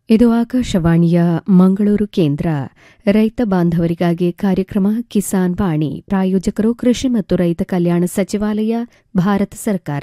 ಇದು ಆಕಾಶವಾಣಿಯ ಮಂಗಳೂರು ಕೇಂದ್ರ ರೈತ ಬಾಂಧವರಿಗಾಗಿ ಕಾರ್ಯಕ್ರಮ ಕಿಸಾನ್ ವಾಣಿ ಪ್ರಾಯೋಜಕರು ಕೃಷಿ ಮತ್ತು ರೈತ ಕಲ್ಯಾಣ ಸಚಿವಾಲಯ ಭಾರತ ಸರ್ಕಾರ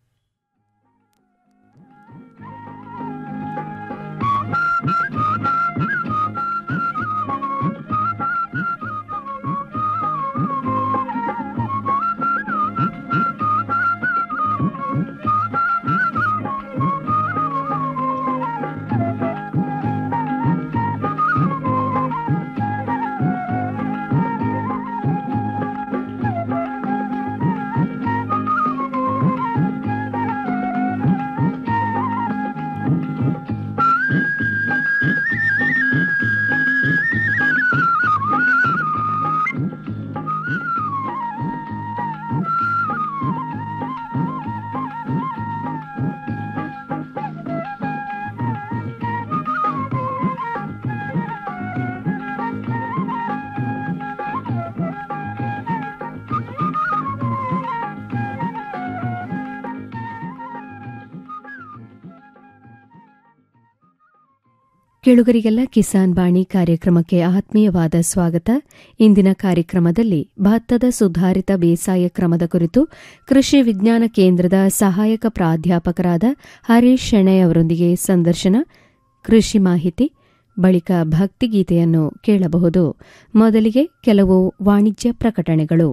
ಕೇಳುಗರಿಗೆಲ್ಲ ಕಿಸಾನ್ ಬಾಣಿ ಕಾರ್ಯಕ್ರಮಕ್ಕೆ ಆತ್ಮೀಯವಾದ ಸ್ವಾಗತ ಇಂದಿನ ಕಾರ್ಯಕ್ರಮದಲ್ಲಿ ಭತ್ತದ ಸುಧಾರಿತ ಬೇಸಾಯ ಕ್ರಮದ ಕುರಿತು ಕೃಷಿ ವಿಜ್ಞಾನ ಕೇಂದ್ರದ ಸಹಾಯಕ ಪ್ರಾಧ್ಯಾಪಕರಾದ ಹರೀಶ್ ಶೆಣೈ ಅವರೊಂದಿಗೆ ಸಂದರ್ಶನ ಕೃಷಿ ಮಾಹಿತಿ ಬಳಿಕ ಭಕ್ತಿಗೀತೆಯನ್ನು ಕೇಳಬಹುದು ಮೊದಲಿಗೆ ಕೆಲವು ವಾಣಿಜ್ಯ ಪ್ರಕಟಣೆಗಳು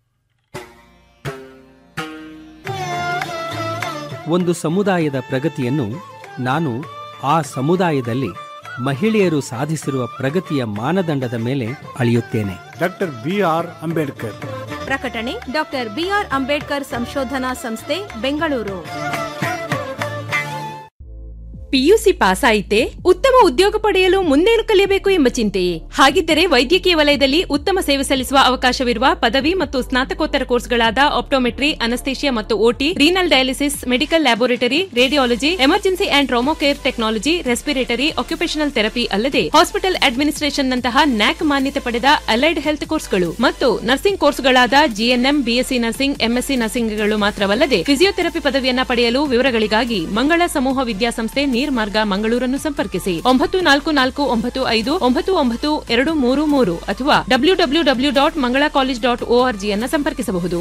ಒಂದು ಸಮುದಾಯದ ಪ್ರಗತಿಯನ್ನು ನಾನು ಆ ಸಮುದಾಯದಲ್ಲಿ ಮಹಿಳೆಯರು ಸಾಧಿಸಿರುವ ಪ್ರಗತಿಯ ಮಾನದಂಡದ ಮೇಲೆ ಅಳೆಯುತ್ತೇನೆ ಡಾಕ್ಟರ್ ಬಿ ಆರ್ ಅಂಬೇಡ್ಕರ್ ಪ್ರಕಟಣೆ ಡಾಕ್ಟರ್ ಬಿಆರ್ ಅಂಬೇಡ್ಕರ್ ಸಂಶೋಧನಾ ಸಂಸ್ಥೆ ಬೆಂಗಳೂರು ಪಿಯುಸಿ ಪಾಸ್ ಆಯಿತೆ ಉತ್ತಮ ಉದ್ಯೋಗ ಪಡೆಯಲು ಮುಂದೇನು ಕಲಿಯಬೇಕು ಎಂಬ ಚಿಂತೆಯೇ ಹಾಗಿದ್ದರೆ ವೈದ್ಯಕೀಯ ವಲಯದಲ್ಲಿ ಉತ್ತಮ ಸೇವೆ ಸಲ್ಲಿಸುವ ಅವಕಾಶವಿರುವ ಪದವಿ ಮತ್ತು ಸ್ನಾತಕೋತ್ತರ ಕೋರ್ಸ್ಗಳಾದ ಆಪ್ಟೋಮೆಟ್ರಿ ಅನಸ್ತೇಷಿಯಾ ಮತ್ತು OT renal dialysis medical laboratory radiology emergency and trauma care technology respiratory occupational therapy ಅಲ್ಲದೆ ಹಾಸ್ಪಿಟಲ್ ಅಡ್ಮಿನಿಸ್ಟ್ರೇಷನ್ ನಂತಹ ನ್ಯಾಕ್ ಮಾನ್ಯತೆ ಪಡೆದ ಅಲೈಡ್ ಹೆಲ್ತ್ ಕೋರ್ಸ್ಗಳು ಮತ್ತು ನರ್ಸಿಂಗ್ ಕೋರ್ಸ್ಗಳಾದ ಜಿಎನ್ಎಂ ಬಿಎಸ್ಸಿ ನರ್ಸಿಂಗ್ ಎಂಎಸ್ಸಿ ನರ್ಸಿಂಗ್ಗಳು ಮಾತ್ರವಲ್ಲದೆ ಫಿಸಿಯೋಥೆರಪಿ ಪದವಿಯನ್ನ ಪಡೆಯಲು ವಿವರಗಳಿಗಾಗಿ ಮಂಗಳ ಸಮೂಹ ವಿದ್ಯಾಸಂಸ್ಥೆ ನೀರ್ಮಾರ್ಗ ಮಂಗಳೂರನ್ನು ಸಂಪರ್ಕಿಸಿ ಒಂಬತ್ತು ನಾಲ್ಕು ನಾಲ್ಕು ಒಂಬತ್ತು ಐದು ಒಂಬತ್ತು ಒಂಬತ್ತು ಎರಡು ಮೂರು ಮೂರು ಅಥವಾ W W W dot Mangala college dot ಓಆರ್ಜಿಯನ್ನ ಸಂಪರ್ಕಿಸಬಹುದು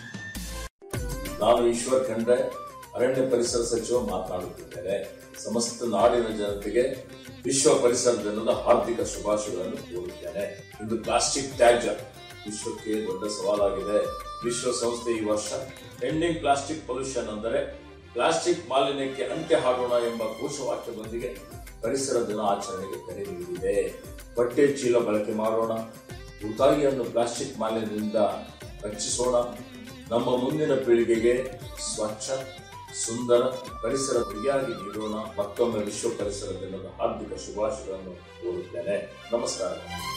ನಾನು ಈಶ್ವರ್ ಖಂಡ್ರೆ ಅರಣ್ಯ ಪರಿಸರ ಸಚಿವ ಮಾತನಾಡುತ್ತಿದ್ದೇನೆ ಸಮಸ್ತ ನಾಡಿನ ಜನತೆಗೆ ವಿಶ್ವ ಪರಿಸರ ದಿನದ ಹಾರ್ದಿಕ ಶುಭಾಶಯಗಳನ್ನು ಕೋರುತ್ತೇನೆ ಇಂದು ಪ್ಲಾಸ್ಟಿಕ್ ತ್ಯಾಜ್ಯ ವಿಶ್ವಕ್ಕೆ ದೊಡ್ಡ ಸವಾಲಾಗಿದೆ ವಿಶ್ವಸಂಸ್ಥೆ ಈ ವರ್ಷ ಎಂಡಿಂಗ್ ಪ್ಲಾಸ್ಟಿಕ್ ಪೊಲ್ಯೂಷನ್ ಅಂದರೆ ಪ್ಲಾಸ್ಟಿಕ್ ಮಾಲಿನ್ಯಕ್ಕೆ ಅಂತ್ಯ ಹಾಡೋಣ ಎಂಬ ಘೋಷವಾಕ್ಯದೊಂದಿಗೆ ಪರಿಸರ ದಿನ ಆಚರಣೆಗೆ ಕರೆ ನೀಡಿದೆ ಬಟ್ಟೆ ಚೀಲ ಬಳಕೆ ಮಾಡೋಣ ಉತಾಯಿಯನ್ನು ಪ್ಲಾಸ್ಟಿಕ್ ಮಾಲಿನ್ಯದಿಂದ ರಕ್ಷಿಸೋಣ ನಮ್ಮ ಮುಂದಿನ ಪೀಳಿಗೆಗೆ ಸ್ವಚ್ಛ ಸುಂದರ ಪರಿಸರ ಗುರಿಯಾಗಿ ನೀಡೋಣ ಮತ್ತೊಮ್ಮೆ ವಿಶ್ವ ಪರಿಸರ ದಿನದ ಹಾರ್ದಿಕ ಶುಭಾಶಯಗಳನ್ನು ಕೋರುತ್ತೇನೆ ನಮಸ್ಕಾರ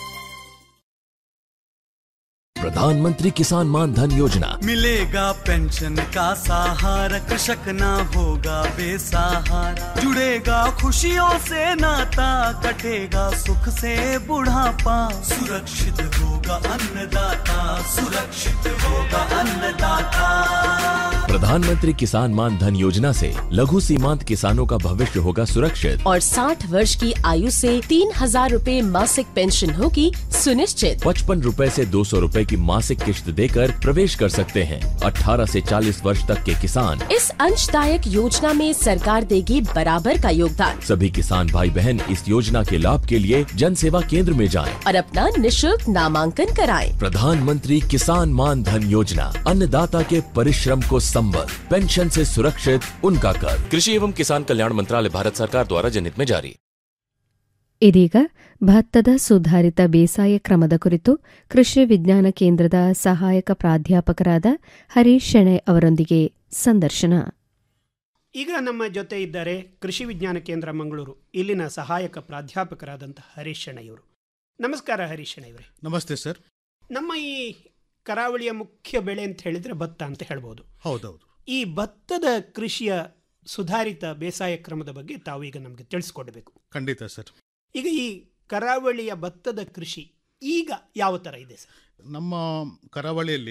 प्रधानमंत्री किसान मान धन योजना मिलेगा पेंशन का सहारा कृषक ना होगा बेसहारा जुड़ेगा खुशियों से नाता कटेगा सुख से बुढ़ापा सुरक्षित होगा अन्नदाता सुरक्षित होगा अन्नदाता प्रधानमंत्री किसान मान धन योजना से लघु सीमांत किसानों का भविष्य होगा सुरक्षित और 60 वर्ष की आयु से तीन हजार रूपए मासिक पेंशन होगी सुनिश्चित पचपन रूपए से दो सौ रूपए की मासिक किश्त देकर प्रवेश कर सकते हैं 18 से 40 वर्ष तक के किसान इस अंशदायक योजना में सरकार देगी बराबर का योगदान सभी किसान भाई बहन इस योजना के लाभ के लिए जन सेवा केंद्र में जाएं। और अपना निशुल्क नामांकन कराएं। प्रधानमंत्री किसान मान धन योजना अन्नदाता के परिश्रम को संबल पेंशन से सुरक्षित उनका कर कृषि एवं किसान कल्याण मंत्रालय भारत सरकार द्वारा जनहित में जारी ಇದೀಗ ಭತ್ತದ ಸುಧಾರಿತ ಬೇಸಾಯ ಕ್ರಮದ ಕುರಿತು ಕೃಷಿ ವಿಜ್ಞಾನ ಕೇಂದ್ರದ ಸಹಾಯಕ ಪ್ರಾಧ್ಯಾಪಕರಾದ ಹರೀಶ್ ಶೆಣೈ ಅವರೊಂದಿಗೆ ಸಂದರ್ಶನ ಈಗ ನಮ್ಮ ಜೊತೆ ಇದ್ದಾರೆ ಕೃಷಿ ವಿಜ್ಞಾನ ಕೇಂದ್ರ ಮಂಗಳೂರು ಇಲ್ಲಿನ ಸಹಾಯಕ ಪ್ರಾಧ್ಯಾಪಕರಾದಂತಹ ಹರೀಶ್ ಶೆಣೈಯವರು ನಮಸ್ಕಾರ ಹರೀಶ್ ಶೆಣೈಯವರೇ ನಮಸ್ತೆ ಸರ್ ನಮ್ಮ ಈ ಕರಾವಳಿಯ ಮುಖ್ಯ ಬೆಳೆ ಅಂತ ಹೇಳಿದ್ರೆ ಭತ್ತ ಅಂತ ಹೇಳ್ಬೋದು ಹೌದೌದು ಈ ಭತ್ತದ ಕೃಷಿಯ ಸುಧಾರಿತ ಬೇಸಾಯ ಕ್ರಮದ ಬಗ್ಗೆ ತಾವು ಈಗ ನಮಗೆ ತಿಳಿಸ್ಕೊಡ್ಬೇಕು ಖಂಡಿತ ಸರ್ ಈಗ ಈ ಕರಾವಳಿಯ ಭತ್ತದ ಕೃಷಿ ಈಗ ಯಾವ ಥರ ಇದೆ ಸರ್ ನಮ್ಮ ಕರಾವಳಿಯಲ್ಲಿ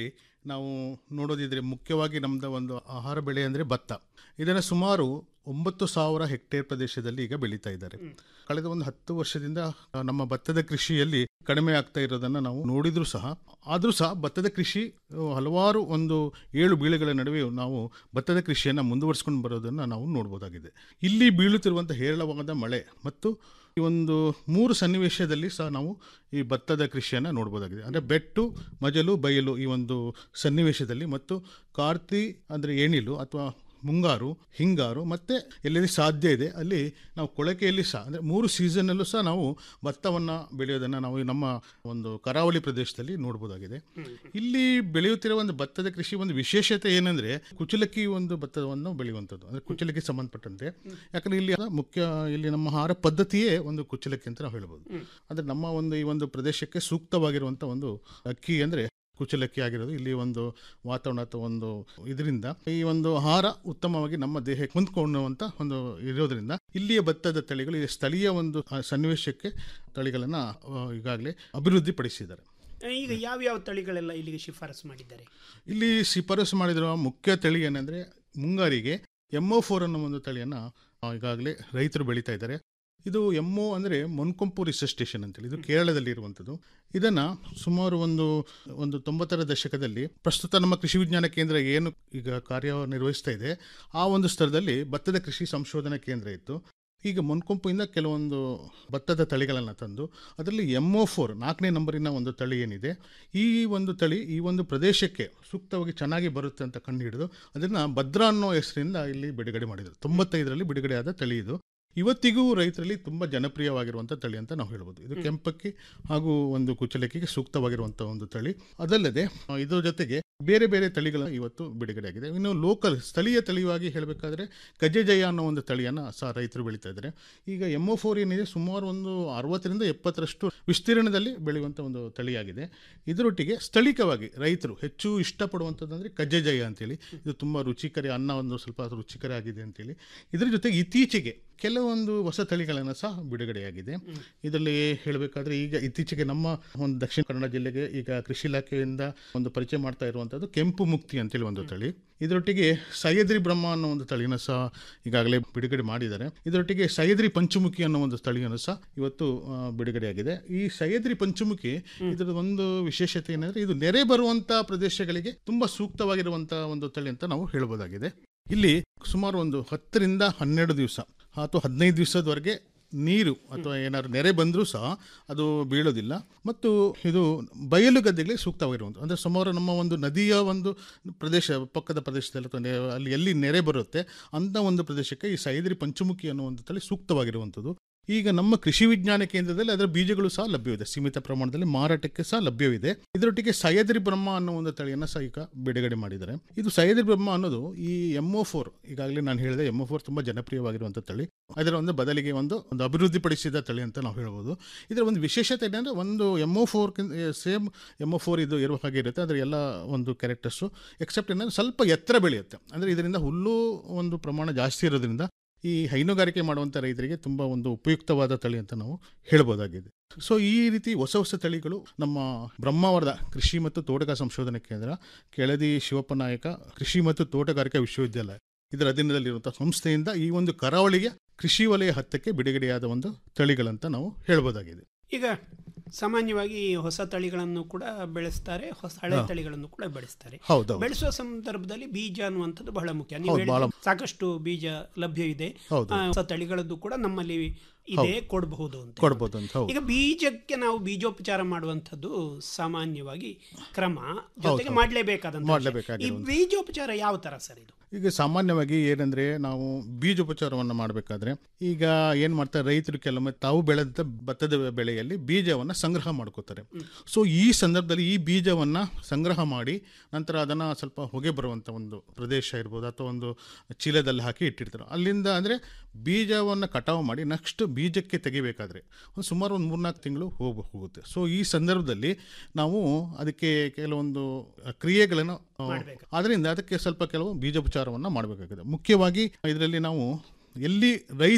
ನಾವು ನೋಡೋದಿದ್ರೆ ಮುಖ್ಯವಾಗಿ ನಮ್ಮದು ಒಂದು ಆಹಾರ ಬೆಳೆ ಅಂದರೆ ಭತ್ತ ಇದನ್ನು ಸುಮಾರು ಒಂಬತ್ತು ಸಾವಿರ ಹೆಕ್ಟೇರ್ ಪ್ರದೇಶದಲ್ಲಿ ಈಗ ಬೆಳೀತಾ ಇದ್ದಾರೆ ಕಳೆದ ಒಂದು ಹತ್ತು ವರ್ಷದಿಂದ ಆ, ನಮ್ಮ ಭತ್ತದ ಕೃಷಿಯಲ್ಲಿ ಕಡಿಮೆ ಆಗ್ತಾ ಇರೋದನ್ನು ನಾವು ನೋಡಿದರೂ ಸಹ ಆದರೂ ಸಹ ಭತ್ತದ ಕೃಷಿ ಆ, ಹಲವಾರು ಒಂದು ಏಳು ಬೀಳುಗಳ ನಡುವೆ ನಾವು ಭತ್ತದ ಕೃಷಿಯನ್ನು ಮುಂದುವರಿಸ್ಕೊಂಡು ಬರೋದನ್ನು ನಾವು ನೋಡ್ಬೋದಾಗಿದೆ ಇಲ್ಲಿ ಬೀಳುತ್ತಿರುವಂಥ ಹೇರಳವಾದ ಮಳೆ ಮತ್ತು ಈ ಒಂದು ಮೂರು ಸನ್ನಿವೇಶದಲ್ಲಿ ಸಹ ನಾವು ಈ ಭತ್ತದ ಕೃಷಿಯನ್ನು ನೋಡ್ಬೋದಾಗಿದೆ ಅಂದರೆ ಬೆಟ್ಟು ಮಜಲು ಬಯಲು ಈ ಒಂದು ಸನ್ನಿವೇಶದಲ್ಲಿ ಮತ್ತು ಕಾರ್ತಿ ಅಂದರೆ ಏಣಿಲು ಅಥವಾ ಮುಂಗಾರು ಹಿಂಗಾರು ಮತ್ತು ಎಲ್ಲೆಲ್ಲಿ ಸಾಧ್ಯ ಇದೆ ಅಲ್ಲಿ ನಾವು ಕೊಳಕೆಯಲ್ಲಿ ಸಹ ಅಂದರೆ ಮೂರು ಸೀಸನ್ನಲ್ಲೂ ಸಹ ನಾವು ಭತ್ತವನ್ನು ಬೆಳೆಯೋದನ್ನು ನಾವು ನಮ್ಮ ಒಂದು ಕರಾವಳಿ ಪ್ರದೇಶದಲ್ಲಿ ನೋಡ್ಬೋದಾಗಿದೆ ಇಲ್ಲಿ ಬೆಳೆಯುತ್ತಿರುವ ಒಂದು ಭತ್ತದ ಕೃಷಿ ಒಂದು ವಿಶೇಷತೆ ಏನಂದರೆ ಕುಚಲಕ್ಕಿ ಒಂದು ಭತ್ತವನ್ನು ಬೆಳೆಯುವಂಥದ್ದು ಅಂದರೆ ಕುಚಲಕ್ಕಿ ಸಂಬಂಧಪಟ್ಟಂತೆ ಯಾಕಂದರೆ ಇಲ್ಲಿ ಮುಖ್ಯ ಇಲ್ಲಿ ನಮ್ಮ ಆಹಾರ ಪದ್ಧತಿಯೇ ಒಂದು ಕುಚಲಕ್ಕಿ ಅಂತ ನಾವು ಹೇಳ್ಬೋದು ಅಂದರೆ ನಮ್ಮ ಒಂದು ಈ ಒಂದು ಪ್ರದೇಶಕ್ಕೆ ಸೂಕ್ತವಾಗಿರುವಂಥ ಒಂದು ಅಕ್ಕಿ ಅಂದರೆ ಕುಚಲಕ್ಕಿ ಆಗಿರೋದು ಇಲ್ಲಿ ಒಂದು ವಾತಾವರಣ ಅಥವಾ ಒಂದು ಇದರಿಂದ ಈ ಒಂದು ಆಹಾರ ಉತ್ತಮವಾಗಿ ನಮ್ಮ ದೇಹಕ್ಕೆ ಹೊಂದ್ಕೊಳ್ಳುವಂಥ ಒಂದು ಇರೋದ್ರಿಂದ ಇಲ್ಲಿಯ ಭತ್ತದ ತಳಿಗಳು ಈ ಸ್ಥಳೀಯ ಒಂದು ಆ, ಸನ್ನಿವೇಶಕ್ಕೆ ತಳಿಗಳನ್ನು ಈಗಾಗಲೇ ಅಭಿವೃದ್ಧಿಪಡಿಸಿದ್ದಾರೆ ಈಗ ಯಾವ್ಯಾವ ತಳಿಗಳೆಲ್ಲ ಇಲ್ಲಿಗೆ ಶಿಫಾರಸು ಮಾಡಿದ್ದಾರೆ ಇಲ್ಲಿ ಶಿಫಾರಸು ಮಾಡಿದಿರುವ ಮುಖ್ಯ ತಳಿ ಏನಂದರೆ ಮುಂಗಾರಿಗೆ ಎಮ್ ಒ ಫೋರ್ ಅನ್ನೋ ಒಂದು ತಳಿಯನ್ನು ಈಗಾಗಲೇ ರೈತರು ಬೆಳೀತಾ ಇದ್ದಾರೆ ಇದು ಎಮ್ ಒ ಅಂದರೆ ಮೊನ್ಕೊಂಪು ರಿಸರ್ಚ್ ಸ್ಟೇಷನ್ ಅಂತೇಳಿ ಇದು ಕೇರಳದಲ್ಲಿ ಇರುವಂಥದ್ದು ಇದನ್ನು ಸುಮಾರು ಒಂದು ಒಂದು ತೊಂಬತ್ತರ ದಶಕದಲ್ಲಿ ಪ್ರಸ್ತುತ ನಮ್ಮ ಕೃಷಿ ವಿಜ್ಞಾನ ಕೇಂದ್ರ ಏನು ಈಗ ಕಾರ್ಯನಿರ್ವಹಿಸ್ತಾ ಇದೆ ಆ ಒಂದು ಸ್ಥಳದಲ್ಲಿ ಭತ್ತದ ಕೃಷಿ ಸಂಶೋಧನಾ ಕೇಂದ್ರ ಇತ್ತು ಈಗ ಮೊನ್ಕೊಂಪಿಂದ ಕೆಲವೊಂದು ಭತ್ತದ ತಳಿಗಳನ್ನು ತಂದು ಅದರಲ್ಲಿ ಎಮ್ ಒ ಫೋರ್ ನಾಲ್ಕನೇ ನಂಬರಿನ ಒಂದು ತಳಿ ಏನಿದೆ ಈ ಒಂದು ತಳಿ ಈ ಒಂದು ಪ್ರದೇಶಕ್ಕೆ ಸೂಕ್ತವಾಗಿ ಚೆನ್ನಾಗಿ ಬರುತ್ತೆ ಅಂತ ಕಂಡು ಹಿಡಿದು ಅದನ್ನು ಭದ್ರಾ ಅನ್ನೋ ಹೆಸರಿಂದ ಇಲ್ಲಿ ಬಿಡುಗಡೆ ಮಾಡಿದರು ತೊಂಬತ್ತೈದರಲ್ಲಿ ಬಿಡುಗಡೆಯಾದ ತಳಿ ಇದು ಇವತ್ತಿಗೂ ರೈತರಲ್ಲಿ ತುಂಬ ಜನಪ್ರಿಯವಾಗಿರುವಂಥ ತಳಿ ಅಂತ ನಾವು ಹೇಳ್ಬೋದು ಇದು ಕೆಂಪಕ್ಕಿ ಹಾಗೂ ಒಂದು ಕುಚಲಕ್ಕಿಗೆ ಸೂಕ್ತವಾಗಿರುವಂಥ ಒಂದು ತಳಿ ಅದಲ್ಲದೆ ಆ, ಇದರ ಜೊತೆಗೆ ಬೇರೆ ಬೇರೆ ತಳಿಗಳ ಇವತ್ತು ಬಿಡುಗಡೆಯಾಗಿದೆ ಇನ್ನು ಲೋಕಲ್ ಸ್ಥಳೀಯ ತಳಿಯಾಗಿ ಹೇಳಬೇಕಾದ್ರೆ ಗಜಜಯ ಅನ್ನೋ ಒಂದು ತಳಿಯನ್ನು ಸಹ ರೈತರು ಬೆಳೀತಾ ಇದ್ದಾರೆ ಈಗ ಎಮ್ ಒ ಫೋರ್ ಏನಿದೆ ಸುಮಾರು ಒಂದು ಅರವತ್ತರಿಂದ ಎಪ್ಪತ್ತರಷ್ಟು ವಿಸ್ತೀರ್ಣದಲ್ಲಿ ಬೆಳೆಯುವಂಥ ಒಂದು ತಳಿಯಾಗಿದೆ ಇದರೊಟ್ಟಿಗೆ ಸ್ಥಳೀಯವಾಗಿ ರೈತರು ಹೆಚ್ಚು ಇಷ್ಟಪಡುವಂಥದ್ದಂದರೆ ಕಜ್ಜಜಯ ಅಂತೇಳಿ ಇದು ತುಂಬ ರುಚಿಕರ ಅನ್ನ ಒಂದು ಸ್ವಲ್ಪ ರುಚಿಕರ ಆಗಿದೆ ಅಂತೇಳಿ ಇದರ ಜೊತೆಗೆ ಇತ್ತೀಚೆಗೆ ಕೆಲವೊಂದು ಹೊಸ ತಳಿಗಳನ್ನು ಸಹ ಬಿಡುಗಡೆಯಾಗಿದೆ ಇದರಲ್ಲಿ ಹೇಳಬೇಕಾದ್ರೆ ಈಗ ಇತ್ತೀಚೆಗೆ ನಮ್ಮ ಒಂದು ದಕ್ಷಿಣ ಕನ್ನಡ ಜಿಲ್ಲೆಗೆ ಈಗ ಕೃಷಿ ಇಲಾಖೆಯಿಂದ ಒಂದು ಪರಿಚಯ ಮಾಡ್ತಾ ಇರುವಂಥದ್ದು ಕೆಂಪು ಮುಕ್ತಿ ಅಂತೇಳಿ ಒಂದು ತಳಿ ಇದರೊಟ್ಟಿಗೆ ಸಹ್ಯದ್ರಿ ಬ್ರಹ್ಮ ಅನ್ನೋ ಒಂದು ತಳಿನ ಸಹ ಈಗಾಗಲೇ ಬಿಡುಗಡೆ ಮಾಡಿದ್ದಾರೆ ಇದರೊಟ್ಟಿಗೆ ಸಹ್ಯದ್ರಿ ಪಂಚಮುಖಿ ಅನ್ನೋ ಒಂದು ತಳಿಯನ್ನು ಸಹ ಇವತ್ತು ಆ, ಬಿಡುಗಡೆಯಾಗಿದೆ ಈ ಸಹ್ಯದ್ರಿ ಪಂಚಮುಖಿ ಇದರ ಒಂದು ವಿಶೇಷತೆ ಏನಂದ್ರೆ ಇದು ನೆರೆ ಬರುವಂತ ಪ್ರದೇಶಗಳಿಗೆ ತುಂಬಾ ಸೂಕ್ತವಾಗಿರುವಂತ ಒಂದು ತಳಿ ಅಂತ ನಾವು ಹೇಳ್ಬೋದಾಗಿದೆ ಇಲ್ಲಿ ಸುಮಾರು ಒಂದು ಹತ್ತರಿಂದ ಹನ್ನೆರಡು ದಿವಸ ಅಥವಾ ಹದಿನೈದು ದಿವಸದವರೆಗೆ ನೀರು ಅಥವಾ ಏನಾದ್ರು ನೆರೆ ಬಂದರೂ ಸಹ ಅದು ಬೀಳೋದಿಲ್ಲ ಮತ್ತು ಇದು ಬಯಲು ಗದ್ದೆಗಳಿಗೆ ಸೂಕ್ತವಾಗಿರುವಂಥ ಅಂದರೆ ಸುಮಾರು ನಮ್ಮ ಒಂದು ನದಿಯ ಒಂದು ಪ್ರದೇಶ ಪಕ್ಕದ ಪ್ರದೇಶದಲ್ಲಿ ಅಥವಾ ನೆ- ಅಲ್ಲಿ ಎಲ್ಲಿ ನೆರೆ ಬರುತ್ತೆ ಅಂಥ ಒಂದು ಪ್ರದೇಶಕ್ಕೆ ಈ ಸೈದ್ರಿ ಪಂಚಮುಖಿ ಅನ್ನೋ ಒಂದು ತಳಿ ಸೂಕ್ತವಾಗಿರುವಂಥದ್ದು ಈಗ ನಮ್ಮ ಕೃಷಿ ವಿಜ್ಞಾನ ಕೇಂದ್ರದಲ್ಲಿ ಅದರ ಬೀಜಗಳು ಸಹ ಲಭ್ಯವಿದೆ ಸೀಮಿತ ಪ್ರಮಾಣದಲ್ಲಿ ಮಾರಾಟಕ್ಕೆ ಸಹ ಲಭ್ಯವಿದೆ ಇದರೊಟ್ಟಿಗೆ ಸಹ್ಯದ್ರಿ ಬ್ರಹ್ಮ ಅನ್ನೋ ಒಂದು ತಳಿಯನ್ನು ಸಹ ಈಗ ಬಿಡುಗಡೆ ಮಾಡಿದ್ದಾರೆ ಇದು ಸಹ್ಯದ್ರಿ ಬ್ರಹ್ಮ ಅನ್ನೋದು ಈ ಎಮ್ ಒ ಫೋರ್ ಈಗಾಗಲೇ ನಾನು ಹೇಳಿದೆ ಎಮ್ ಒ ಫೋರ್ ತುಂಬ ಜನಪ್ರಿಯವಾಗಿರುವಂಥ ತಳಿ ಅದರ ಒಂದು ಬದಲಿಗೆ ಒಂದು ಒಂದು ಅಭಿವೃದ್ಧಿಪಡಿಸಿದ ತಳಿ ಅಂತ ನಾವು ಹೇಳ್ಬೋದು ಇದರ ಒಂದು ವಿಶೇಷತೆ ಏನಂದರೆ ಒಂದು M O four same M O four ಇದು ಇರುವ ಹಾಗೆ ಇರುತ್ತೆ ಅದರ ಎಲ್ಲ ಒಂದು ಕ್ಯಾರೆಕ್ಟರ್ಸು ಎಕ್ಸೆಪ್ಟ್ ಏನಂದರೆ ಸ್ವಲ್ಪ ಎತ್ತರ ಬೆಳೆಯುತ್ತೆ ಅಂದರೆ ಇದರಿಂದ ಹುಲ್ಲು ಒಂದು ಪ್ರಮಾಣ ಜಾಸ್ತಿ ಇರೋದ್ರಿಂದ ಈ ಹೈನುಗಾರಿಕೆ ಮಾಡುವಂಥ ರೈತರಿಗೆ ತುಂಬ ಒಂದು ಉಪಯುಕ್ತವಾದ ತಳಿ ಅಂತ ನಾವು ಹೇಳ್ಬೋದಾಗಿದೆ ಸೊ ಈ ರೀತಿ ಹೊಸ ಹೊಸ ತಳಿಗಳು ನಮ್ಮ ಬ್ರಹ್ಮಾವರದ ಕೃಷಿ ಮತ್ತು ತೋಟಗಾರಿಕಾ ಸಂಶೋಧನಾ ಕೇಂದ್ರ ಕೆಳದಿ ಶಿವಪ್ಪ ನಾಯಕ ಕೃಷಿ ಮತ್ತು ತೋಟಗಾರಿಕಾ ವಿಶ್ವವಿದ್ಯಾಲಯ ಇದರ ಅಧೀನದಲ್ಲಿರುವಂಥ ಸಂಸ್ಥೆಯಿಂದ ಈ ಒಂದು ಕರಾವಳಿಗೆ ಕೃಷಿ ವಲಯ ಹತ್ತಕ್ಕೆ ಬಿಡುಗಡೆಯಾದ ಒಂದು ತಳಿಗಳಂತ ನಾವು ಹೇಳ್ಬೋದಾಗಿದೆ ಈಗ ಸಾಮಾನ್ಯವಾಗಿ ಹೊಸ ತಳಿಗಳನ್ನು ಕೂಡ ಬೆಳೆಸ್ತಾರೆ ಹೊಸ ಹಳೆ ಹಾ. ತಳಿಗಳನ್ನು ಕೂಡ ಬೆಳೆಸ್ತಾರೆ ಹೌದೌದು. ಬೆಳೆಸುವ ಸಂದರ್ಭದಲ್ಲಿ ಬೀಜ ಅನ್ನುವಂಥದ್ದು ಬಹಳ ಮುಖ್ಯ ನೀವು ಹೌದು, ಹೇಳಿದ್ರೆ ಬಹಳ- ಸಾಕಷ್ಟು ಬೀಜ ಲಭ್ಯವಿದೆ ಹೌದು. ಆ, ಹೊಸ ತಳಿಗಳದ್ದು ಕೂಡ ನಮ್ಮಲ್ಲಿ ಇದೆ ಹೌದು. ಕೊಡಬಹುದು ಅಂತ ಕೊಡ್ಬೋದು ಅಂತ ಹೌದು ಈಗ ಬೀಜಕ್ಕೆ ನಾವು ಬೀಜೋಪಚಾರ ಮಾಡುವಂಥದ್ದು ಸಾಮಾನ್ಯವಾಗಿ ಕ್ರಮ ಜೊತೆಗೆ ಹೌದು. ಮಾಡಲೇಬೇಕಾದಂತ ಈ ಮಾಡ್ಲೇಬೇಕಾಗಿರುವಂಥ. ಬೀಜೋಪಚಾರ ಯಾವ ತರ ಸರ್ ಇದು ಈಗ ಸಾಮಾನ್ಯವಾಗಿ ಏನಂದ್ರೆ ನಾವು ಬೀಜೋಪಚಾರವನ್ನು ಮಾಡಬೇಕಾದ್ರೆ ಈಗ ಏನು ಮಾಡ್ತಾರೆ ರೈತರು ಕೆಲವೊಮ್ಮೆ ತಾವು ಬೆಳೆದ ಭತ್ತದ ಬೆಳೆಯಲ್ಲಿ ಬೀಜವನ್ನು ಸಂಗ್ರಹ ಮಾಡ್ಕೋತಾರೆ ಸೊ ಈ ಸಂದರ್ಭದಲ್ಲಿ ಈ ಬೀಜವನ್ನು ಸಂಗ್ರಹ ಮಾಡಿ ನಂತರ ಅದನ್ನು ಸ್ವಲ್ಪ ಹೊಗೆ ಬರುವಂಥ ಒಂದು ಪ್ರದೇಶ ಇರ್ಬೋದು ಅಥವಾ ಒಂದು ಚೀಲದಲ್ಲಿ ಹಾಕಿ ಇಟ್ಟಿರ್ತಾರೆ ಅಲ್ಲಿಂದ ಅಂದರೆ ಬೀಜವನ್ನು ಕಟಾವು ಮಾಡಿ ನೆಕ್ಸ್ಟ್ ಬೀಜಕ್ಕೆ ತೆಗಿಬೇಕಾದ್ರೆ ಒಂದು ಸುಮಾರು ಒಂದು ಮೂರ್ನಾಲ್ಕು ತಿಂಗಳು ಹೋಗ ಹೋಗುತ್ತೆ ಸೊ ಈ ಸಂದರ್ಭದಲ್ಲಿ ನಾವು ಅದಕ್ಕೆ ಕೆಲವೊಂದು ಕ್ರಿಯೆಗಳನ್ನು ಅದರಿಂದ ಅದಕ್ಕೆ ಸ್ವಲ್ಪ ಕೆಲವು ಬೀಜೋಪಚಾರವನ್ನು ಮಾಡಬೇಕಾಗಿದೆ ಮುಖ್ಯವಾಗಿ ಇದರಲ್ಲಿ ನಾವು ಎಲ್ಲಿ ರೈತರು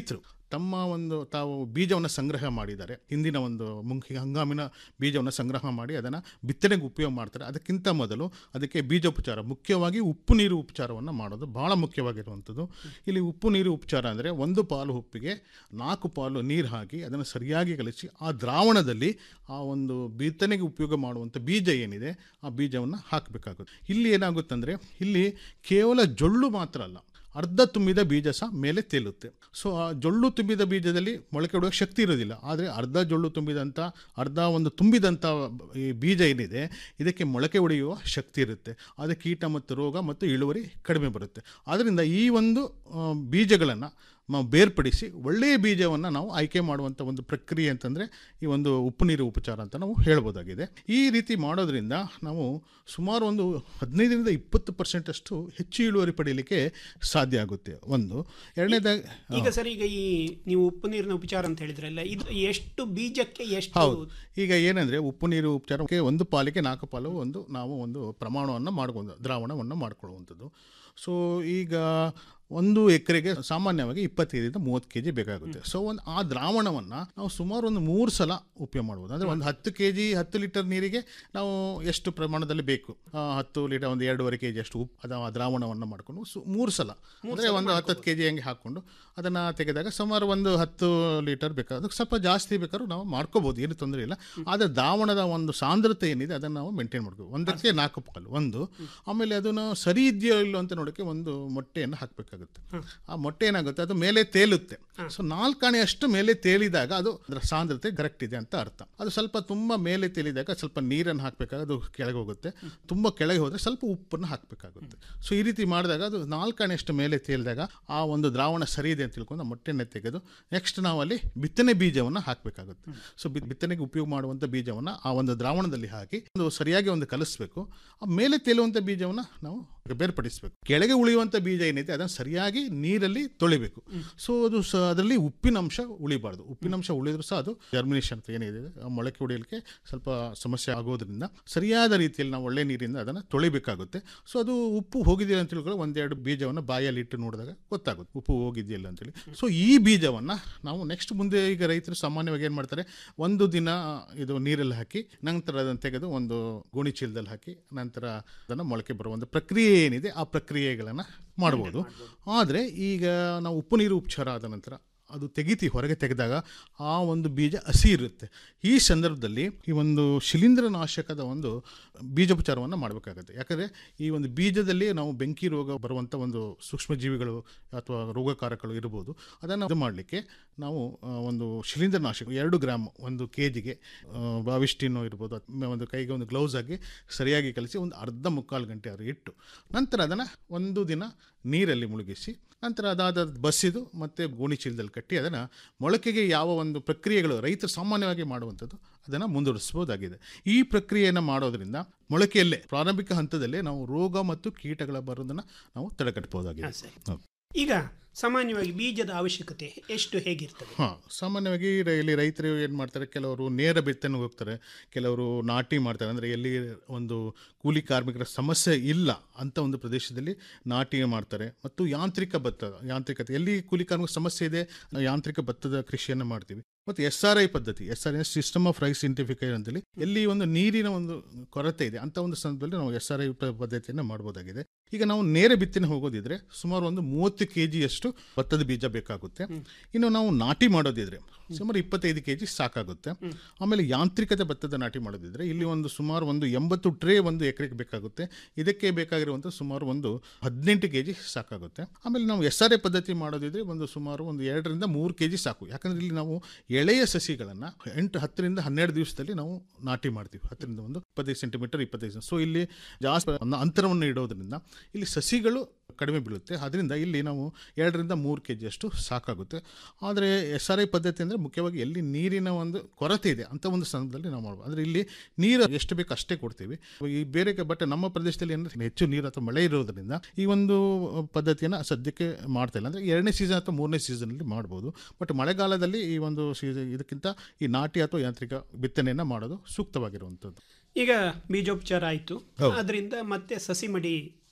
ತಮ್ಮ ಒಂದು ತಾವು ಬೀಜವನ್ನು ಸಂಗ್ರಹ ಮಾಡಿದ್ದಾರೆ ಹಿಂದಿನ ಒಂದು ಮುಂಗಿ ಹಂಗಾಮಿನ ಬೀಜವನ್ನು ಸಂಗ್ರಹ ಮಾಡಿ ಅದನ್ನು ಬಿತ್ತನೆಗೆ ಉಪಯೋಗ ಮಾಡ್ತಾರೆ ಅದಕ್ಕಿಂತ ಮೊದಲು ಅದಕ್ಕೆ ಬೀಜೋಪಚಾರ ಮುಖ್ಯವಾಗಿ ಉಪ್ಪು ನೀರು ಉಪಚಾರವನ್ನು ಮಾಡೋದು ಭಾಳ ಮುಖ್ಯವಾಗಿರುವಂಥದ್ದು ಇಲ್ಲಿ ಉಪ್ಪು ನೀರು ಉಪಚಾರ ಅಂದರೆ ಒಂದು ಪಾಲು ಉಪ್ಪಿಗೆ ನಾಲ್ಕು ಪಾಲು ನೀರು ಹಾಕಿ ಅದನ್ನು ಸರಿಯಾಗಿ ಕಲಿಸಿ ಆ ದ್ರಾವಣದಲ್ಲಿ ಆ ಒಂದು ಬಿತ್ತನೆಗೆ ಉಪಯೋಗ ಮಾಡುವಂಥ ಬೀಜ ಏನಿದೆ ಆ ಬೀಜವನ್ನು ಹಾಕಬೇಕಾಗುತ್ತೆ ಇಲ್ಲಿ ಏನಾಗುತ್ತಂದರೆ ಇಲ್ಲಿ ಕೇವಲ ಜೊಳ್ಳು ಮಾತ್ರ ಅಲ್ಲ ಅರ್ಧ ತುಂಬಿದ ಬೀಜ ಸಹ ಮೇಲೆ ತೇಲುತ್ತೆ ಸೊ ಆ ಜೊಳ್ಳು ತುಂಬಿದ ಬೀಜದಲ್ಲಿ ಮೊಳಕೆ ಹೊಡೆಯೋಕ್ಕೆ ಶಕ್ತಿ ಇರೋದಿಲ್ಲ ಆದರೆ ಅರ್ಧ ಜೊಳ್ಳು ತುಂಬಿದಂಥ ಅರ್ಧ ಒಂದು ತುಂಬಿದಂಥ ಈ ಬೀಜ ಏನಿದೆ ಇದಕ್ಕೆ ಮೊಳಕೆ ಹೊಡೆಯುವ ಶಕ್ತಿ ಇರುತ್ತೆ ಆದರೆ ಕೀಟ ಮತ್ತು ರೋಗ ಮತ್ತು ಇಳುವರಿ ಕಡಿಮೆ ಬರುತ್ತೆ ಆದ್ದರಿಂದ ಈ ಒಂದು ಬೀಜಗಳನ್ನು ನಾವು ಬೇರ್ಪಡಿಸಿ ಒಳ್ಳೆಯ ಬೀಜವನ್ನು ನಾವು ಆಯ್ಕೆ ಮಾಡುವಂಥ ಒಂದು ಪ್ರಕ್ರಿಯೆ ಅಂತಂದರೆ ಈ ಒಂದು ಉಪ್ಪು ನೀರು ಉಪಚಾರ ಅಂತ ನಾವು ಹೇಳ್ಬೋದಾಗಿದೆ ಈ ರೀತಿ ಮಾಡೋದ್ರಿಂದ ನಾವು ಸುಮಾರು ಒಂದು ಹದಿನೈದರಿಂದ ಇಪ್ಪತ್ತು ಪರ್ಸೆಂಟಷ್ಟು ಹೆಚ್ಚು ಇಳುವರಿ ಪಡೀಲಿಕ್ಕೆ ಸಾಧ್ಯ ಆಗುತ್ತೆ ಒಂದು ಎರಡನೇದಾಗಿ ಈಗ ಸರ್ ಈಗ ಈ ನೀವು ಉಪ್ಪು ನೀರಿನ ಉಪಚಾರ ಅಂತ ಹೇಳಿದ್ರಲ್ಲ ಇದು ಎಷ್ಟು ಬೀಜಕ್ಕೆ ಎಷ್ಟು ಹೌದು ಈಗ ಏನಂದರೆ ಉಪ್ಪು ನೀರು ಉಪಚಾರಕ್ಕೆ ಒಂದು ಪಾಲಿಗೆ ನಾಲ್ಕು ಪಾಲು ಒಂದು ನಾವು ಒಂದು ಪ್ರಮಾಣವನ್ನು ಮಾಡ್ಕೊಂಡು ದ್ರಾವಣವನ್ನು ಮಾಡ್ಕೊಳ್ಳುವಂಥದ್ದು ಸೊ ಈಗ ಒಂದು ಎಕರೆಗೆ ಸಾಮಾನ್ಯವಾಗಿ ಇಪ್ಪತ್ತೈದರಿಂದ ಮೂವತ್ತು ಕೆ ಜಿ ಬೇಕಾಗುತ್ತೆ ಸೊ ಒಂದು ಆ ದ್ರಾವಣವನ್ನು ನಾವು ಸುಮಾರು ಒಂದು ಮೂರು ಸಲ ಉಪಯೋಗ ಮಾಡ್ಬೋದು ಅಂದರೆ ಒಂದು ಹತ್ತು ಕೆ ಜಿ ಹತ್ತು ಲೀಟರ್ ನೀರಿಗೆ ನಾವು ಎಷ್ಟು ಪ್ರಮಾಣದಲ್ಲಿ ಬೇಕು ಆ, ಹತ್ತು ಲೀಟರ್ ಒಂದು ಎರಡೂವರೆ ಕೆ ಜಿ ಅಷ್ಟು ಉಪ್ಪು ಅದು ಆ ದ್ರಾವಣವನ್ನು ಮಾಡಿಕೊಂಡು ಸು ಮೂರು ಸಲ ಅಂದರೆ ಒಂದು ಹತ್ತು ಕೆ ಜಿ ಹಂಗೆ ಹಾಕ್ಕೊಂಡು ಅದನ್ನು ತೆಗೆದಾಗ ಸುಮಾರು ಒಂದು ಹತ್ತು ಲೀಟರ್ ಬೇಕಾದ್ರೆ ಅದಕ್ಕೆ ಸ್ವಲ್ಪ ಜಾಸ್ತಿ ಬೇಕಾದ್ರೂ ನಾವು ಮಾಡ್ಕೋಬೋದು ಏನು ತೊಂದರೆ ಇಲ್ಲ ಆದರೆ ದ್ರಾವಣದ ಒಂದು ಸಾಂದ್ರತೆ ಏನಿದೆ ಅದನ್ನು ನಾವು ಮೇಂಟೈನ್ ಮಾಡ್ಕೋಬೇಕು ಒಂದಕ್ಕೆ ನಾಲ್ಕು ಪಾಲು ಒಂದು ಆಮೇಲೆ ಅದನ್ನು ಸರಿ ಇದೆಯೋ ಇಲ್ಲೋ ಅಂತ ನೋಡೋಕ್ಕೆ ಒಂದು ಮೊಟ್ಟೆಯನ್ನು ಹಾಕಬೇಕಾಗುತ್ತೆ ಆ ಮೊಟ್ಟೆ ಏನಾಗುತ್ತೆ ಅದು ಮೇಲೆ ತೇಲುತ್ತೆ ಸೊ ನಾಲ್ಕಾಣೆ ಅಷ್ಟು ಮೇಲೆ ತೇಲಿದಾಗ ಅದು ಅದರ ಸಾಂದ್ರತೆ ಕರೆಕ್ಟ್ ಇದೆ ಅಂತ ಅರ್ಥ ಅದು ಸ್ವಲ್ಪ ತುಂಬ ಮೇಲೆ ತೇಲಿದಾಗ ಸ್ವಲ್ಪ ನೀರನ್ನು ಹಾಕಬೇಕಾಗ ಅದು ಕೆಳಗೆ ಹೋಗುತ್ತೆ ತುಂಬ ಕೆಳಗೆ ಹೋದರೆ ಸ್ವಲ್ಪ ಉಪ್ಪನ್ನು ಹಾಕಬೇಕಾಗುತ್ತೆ ಸೊ ಈ ರೀತಿ ಮಾಡಿದಾಗ ಅದು ನಾಲ್ಕಾಣೆ ಅಷ್ಟು ಮೇಲೆ ತೇಲಿದಾಗ ಆ ಒಂದು ದ್ರಾವಣ ಸರಿ ಇದೆ ಅಂತ ತಿಳ್ಕೊಂಡು ಆ ಮೊಟ್ಟೆನೆ ತೆಗೆದು ನೆಕ್ಸ್ಟ್ ನಾವು ಅಲ್ಲಿ ಬಿತ್ತನೆ ಬೀಜವನ್ನು ಹಾಕಬೇಕಾಗುತ್ತೆ ಸೊ ಬಿತ್ತನೆಗೆ ಉಪಯೋಗ ಮಾಡುವಂಥ ಬೀಜವನ್ನು ಆ ಒಂದು ದ್ರಾವಣದಲ್ಲಿ ಹಾಕಿ ಒಂದು ಸರಿಯಾಗಿ ಒಂದು ಕಲಿಸ್ಬೇಕು ಆ ಮೇಲೆ ತೇಲುವಂಥ ಬೀಜವನ್ನು ನಾವು ಬೇರ್ಪಡಿಸಬೇಕು ಕೆಳಗೆ ಉಳಿಯುವಂಥ ಬೀಜ ಏನಿದೆ ಅದನ್ನು ಸರಿಯಾಗಿ ನೀರಲ್ಲಿ ತೊಳಿಬೇಕು ಸೊ ಅದು ಸ ಅದರಲ್ಲಿ ಉಪ್ಪಿನಂಶ ಉಳಿಬಾರ್ದು ಉಪ್ಪಿನಂಶ ಉಳಿದ್ರು ಸಹ ಅದು ಜರ್ಮಿನೇಷನ್ ಅಂತ ಏನಿದೆ ಆ ಮೊಳಕೆ ಹೊಡೆಯಲಿಕ್ಕೆ ಸ್ವಲ್ಪ ಸಮಸ್ಯೆ ಆಗೋದ್ರಿಂದ ಸರಿಯಾದ ರೀತಿಯಲ್ಲಿ ನಾವು ಒಳ್ಳೆ ನೀರಿಂದ ಅದನ್ನು ತೊಳಿಬೇಕಾಗುತ್ತೆ ಸೊ ಅದು ಉಪ್ಪು ಹೋಗಿದೆಯಾ ಅಂತ ತಿಳ್ಕೊಳ್ಳೋ ಒಂದೆರಡು ಬೀಜವನ್ನು ಬಾಯಲ್ಲಿ ಇಟ್ಟು ನೋಡಿದಾಗ ಗೊತ್ತಾಗುತ್ತೆ ಉಪ್ಪು ಹೋಗಿದೆಯಲ್ಲ ಅಂತೇಳಿ ಸೊ ಈ ಬೀಜವನ್ನು ನಾವು ನೆಕ್ಸ್ಟ್ ಮುಂದೆ ಈಗ ರೈತರು ಸಾಮಾನ್ಯವಾಗಿ ಏನು ಮಾಡ್ತಾರೆ ಒಂದು ದಿನ ಇದು ನೀರಲ್ಲಿ ಹಾಕಿ ನಂತರ ಅದನ್ನು ತೆಗೆದು ಒಂದು ಗೋಣಿ ಚೀಲದಲ್ಲಿ ಹಾಕಿ ನಂತರ ಅದನ್ನು ಮೊಳಕೆ ಬರುವ ಒಂದು ಪ್ರಕ್ರಿಯೆ ಏನಿದೆ ಆ ಪ್ರಕ್ರಿಯೆಗಳನ್ನು ಮಾಡ್ಬೋದು ಆದರೆ ಈಗ ನಾವು ಉಪ್ಪು ನೀರು ಉಪಚಾರ ಆದ ನಂತರ ಅದು ತೆಗಿತೀವಿ ಹೊರಗೆ ತೆಗೆದಾಗ ಆ ಒಂದು ಬೀಜ ಹಸಿ ಇರುತ್ತೆ ಈ ಸಂದರ್ಭದಲ್ಲಿ ಈ ಒಂದು ಶಿಲೀಂಧ್ರನಾಶಕದ ಒಂದು ಬೀಜೋಪಚಾರವನ್ನು ಮಾಡಬೇಕಾಗುತ್ತೆ ಯಾಕಂದರೆ ಈ ಒಂದು ಬೀಜದಲ್ಲಿ ನಾವು ಬೆಂಕಿ ರೋಗ ಬರುವಂಥ ಒಂದು ಸೂಕ್ಷ್ಮಜೀವಿಗಳು ಅಥವಾ ರೋಗಕಾರಕಗಳು ಇರ್ಬೋದು ಅದನ್ನು ಇದು ಮಾಡಲಿಕ್ಕೆ ನಾವು ಆ, ಒಂದು ಶಿಲೀಂಧ್ರನಾಶಕ ಎರಡು ಗ್ರಾಮ್ ಒಂದು ಕೆ ಜಿಗೆ ಬಾವಿಷ್ಟಿನೋ ಇರ್ಬೋದು ಅಥವಾ ಒಂದು ಕೈಗೆ ಒಂದು ಗ್ಲೌಸ್ ಆಗಿ ಸರಿಯಾಗಿ ಕಲಿಸಿ ಒಂದು ಅರ್ಧ ಮುಕ್ಕಾಲು ಗಂಟೆ ಅವರು ಇಟ್ಟು ನಂತರ ಅದನ್ನು ಒಂದು ದಿನ ನೀರಲ್ಲಿ ಮುಳುಗಿಸಿ ನಂತರ ಅದಾದ ಬಸಿದು ಮತ್ತು ಗೋಣಿ ಚೀಲದಲ್ಲಿ ಕಟ್ಟಿ ಅದನ್ನು ಮೊಳಕೆಗೆ ಯಾವ ಒಂದು ಪ್ರಕ್ರಿಯೆಗಳು ರೈತರು ಸಾಮಾನ್ಯವಾಗಿ ಮಾಡುವಂಥದ್ದು ಅದನ್ನು ಮುಂದುವರಿಸ್ಬೋದಾಗಿದೆ ಈ ಪ್ರಕ್ರಿಯೆಯನ್ನು ಮಾಡೋದ್ರಿಂದ ಮೊಳಕೆಯಲ್ಲೇ ಪ್ರಾರಂಭಿಕ ಹಂತದಲ್ಲೇ ನಾವು ರೋಗ ಮತ್ತು ಕೀಟಗಳ ಬರೋದನ್ನು ನಾವು ತಡೆಗಟ್ಟಬಹುದಾಗಿದೆ ಹೌದು. ಈಗ ಸಾಮಾನ್ಯವಾಗಿ ಬೀಜದ ಅವಶ್ಯಕತೆ ಎಷ್ಟು ಹೇಗಿರ್ತದೆ ಹಾಂ ಸಾಮಾನ್ಯವಾಗಿ ರ- ಇಲ್ಲಿ ರೈತರು ಏನು ಮಾಡ್ತಾರೆ ಕೆಲವರು ನೇರ ಬಿತ್ತನೆಗೆ ಹೋಗ್ತಾರೆ ಕೆಲವರು ನಾಟಿ ಮಾಡ್ತಾರೆ ಅಂದರೆ ಎಲ್ಲಿ ಒಂದು ಕೂಲಿ ಕಾರ್ಮಿಕರ ಸಮಸ್ಯೆ ಇಲ್ಲ ಅಂತ ಒಂದು ಪ್ರದೇಶದಲ್ಲಿ ನಾಟಿ ಮಾಡ್ತಾರೆ ಮತ್ತು ಯಾಂತ್ರಿಕ ಭತ್ತ ಯಾಂತ್ರಿಕತೆ ಎಲ್ಲಿ ಕೂಲಿ ಕಾರ್ಮಿಕ ಸಮಸ್ಯೆ ಇದೆ ನಾವು ಯಾಂತ್ರಿಕ ಭತ್ತದ ಕೃಷಿಯನ್ನು ಮಾಡ್ತೀವಿ ಮತ್ತು ಎಸ್ ಆರ್ ಐ ಪದ್ಧತಿ S R I system of rice intensification ಅಂತೇಳಿ ಎಲ್ಲಿ ಒಂದು ನೀರಿನ ಒಂದು ಕೊರತೆ ಇದೆ ಅಂತ ಒಂದು ಸಂದರ್ಭದಲ್ಲಿ ನಾವು ಎಸ್ ಆರ್ ಐ ಪದ್ಧತಿಯನ್ನು ಮಾಡ್ಬೋದಾಗಿದೆ ಈಗ ನಾವು ನೇರ ಬಿತ್ತನೆ ಹೋಗೋದಿದ್ರೆ ಸುಮಾರು ಒಂದು ಮೂವತ್ತು ಕೆ ಜಿಯಷ್ಟು ಭತ್ತದ ಬೀಜ ಬೇಕಾಗುತ್ತೆ ಇನ್ನು ನಾವು ನಾಟಿ ಮಾಡೋದಿದ್ರೆ ಸುಮಾರು ಇಪ್ಪತ್ತೈದು ಕೆ ಜಿ ಸಾಕಾಗುತ್ತೆ ಆಮೇಲೆ ಯಾಂತ್ರಿಕತೆ ಭತ್ತದ ನಾಟಿ ಮಾಡೋದಿದ್ರೆ ಇಲ್ಲಿ ಒಂದು ಸುಮಾರು ಒಂದು ಎಂಬತ್ತು ಟ್ರೇ ಒಂದು ಎಕರೆಗೆ ಬೇಕಾಗುತ್ತೆ ಇದಕ್ಕೆ ಬೇಕಾಗಿರುವಂಥ ಸುಮಾರು ಒಂದು ಹದಿನೆಂಟು ಕೆ ಜಿ ಸಾಕಾಗುತ್ತೆ ಆಮೇಲೆ ನಾವು ಎಸ್ ಆರ್ ಎ ಪದ್ಧತಿ ಮಾಡೋದಿದ್ರೆ ಒಂದು ಸುಮಾರು ಒಂದು ಎರಡರಿಂದ ಮೂರು ಕೆ ಜಿ ಸಾಕು ಯಾಕಂದರೆ ಇಲ್ಲಿ ನಾವು ಎಳೆಯ ಸಸಿಗಳನ್ನು ಎಂಟು ಹತ್ತರಿಂದ ಹನ್ನೆರಡು ದಿವಸದಲ್ಲಿ ನಾವು ನಾಟಿ ಮಾಡ್ತೀವಿ ಹತ್ತರಿಂದ ಒಂದು ಇಪ್ಪತ್ತೈದು ಸೆಂಟಿಮೀಟರ್ ಇಪ್ಪತ್ತೈದು ಸೊ ಇಲ್ಲಿ ಜಾಸ್ತಿ ಒಂದು ಅಂತರವನ್ನು ಇಡೋದ್ರಿಂದ ಇಲ್ಲಿ ಸಸಿಗಳು ಕಡಿಮೆ ಬೀಳುತ್ತೆ ಅದರಿಂದ ಇಲ್ಲಿ ನಾವು ಎರಡರಿಂದ ಮೂರು ಕೆ ಜಿಯಷ್ಟು ಸಾಕಾಗುತ್ತೆ ಆದರೆ ಎಸ್ ಆರ್ ಐ ಪದ್ಧತಿ ಅಂದರೆ ಮುಖ್ಯವಾಗಿ ಎಲ್ಲಿ ನೀರಿನ ಒಂದು ಕೊರತೆ ಇದೆ ಅಂತ ಒಂದು ಸಂದರ್ಭದಲ್ಲಿ ನಾವು ಮಾಡ್ಬೋದು ಅಂದರೆ ಇಲ್ಲಿ ನೀರು ಎಷ್ಟು ಬೇಕು ಅಷ್ಟೇ ಕೊಡ್ತೀವಿ ಈ ಬೇರೆ ಕ- ಬಟ್ ನಮ್ಮ ಪ್ರದೇಶದಲ್ಲಿ ಏನಂದ್ರೆ ಹೆಚ್ಚು ನೀರು ಅಥವಾ ಮಳೆ ಇರೋದ್ರಿಂದ ಈ ಒಂದು ಪದ್ಧತಿಯನ್ನು ಸದ್ಯಕ್ಕೆ ಮಾಡ್ತಾ ಇಲ್ಲ ಅಂದರೆ ಎರಡನೇ ಸೀಸನ್ ಅಥವಾ ಮೂರನೇ ಸೀಸನಲ್ಲಿ ಮಾಡ್ಬೋದು ಬಟ್ ಮಳೆಗಾಲದಲ್ಲಿ ಈ ಒಂದು ಸೀಸನ್ ಇದಕ್ಕಿಂತ ಈ ನಾಟಿ ಅಥವಾ ಯಾಂತ್ರಿಕ ಬಿತ್ತನೆಯನ್ನು ಮಾಡೋದು ಸೂಕ್ತವಾಗಿರುವಂಥದ್ದು ಈಗ ಬೀಜೋಪಚಾರ ಆಯಿತು ಹೌದು. ಅದರಿಂದ ಮತ್ತೆ ಸಸಿ ಮಡಿ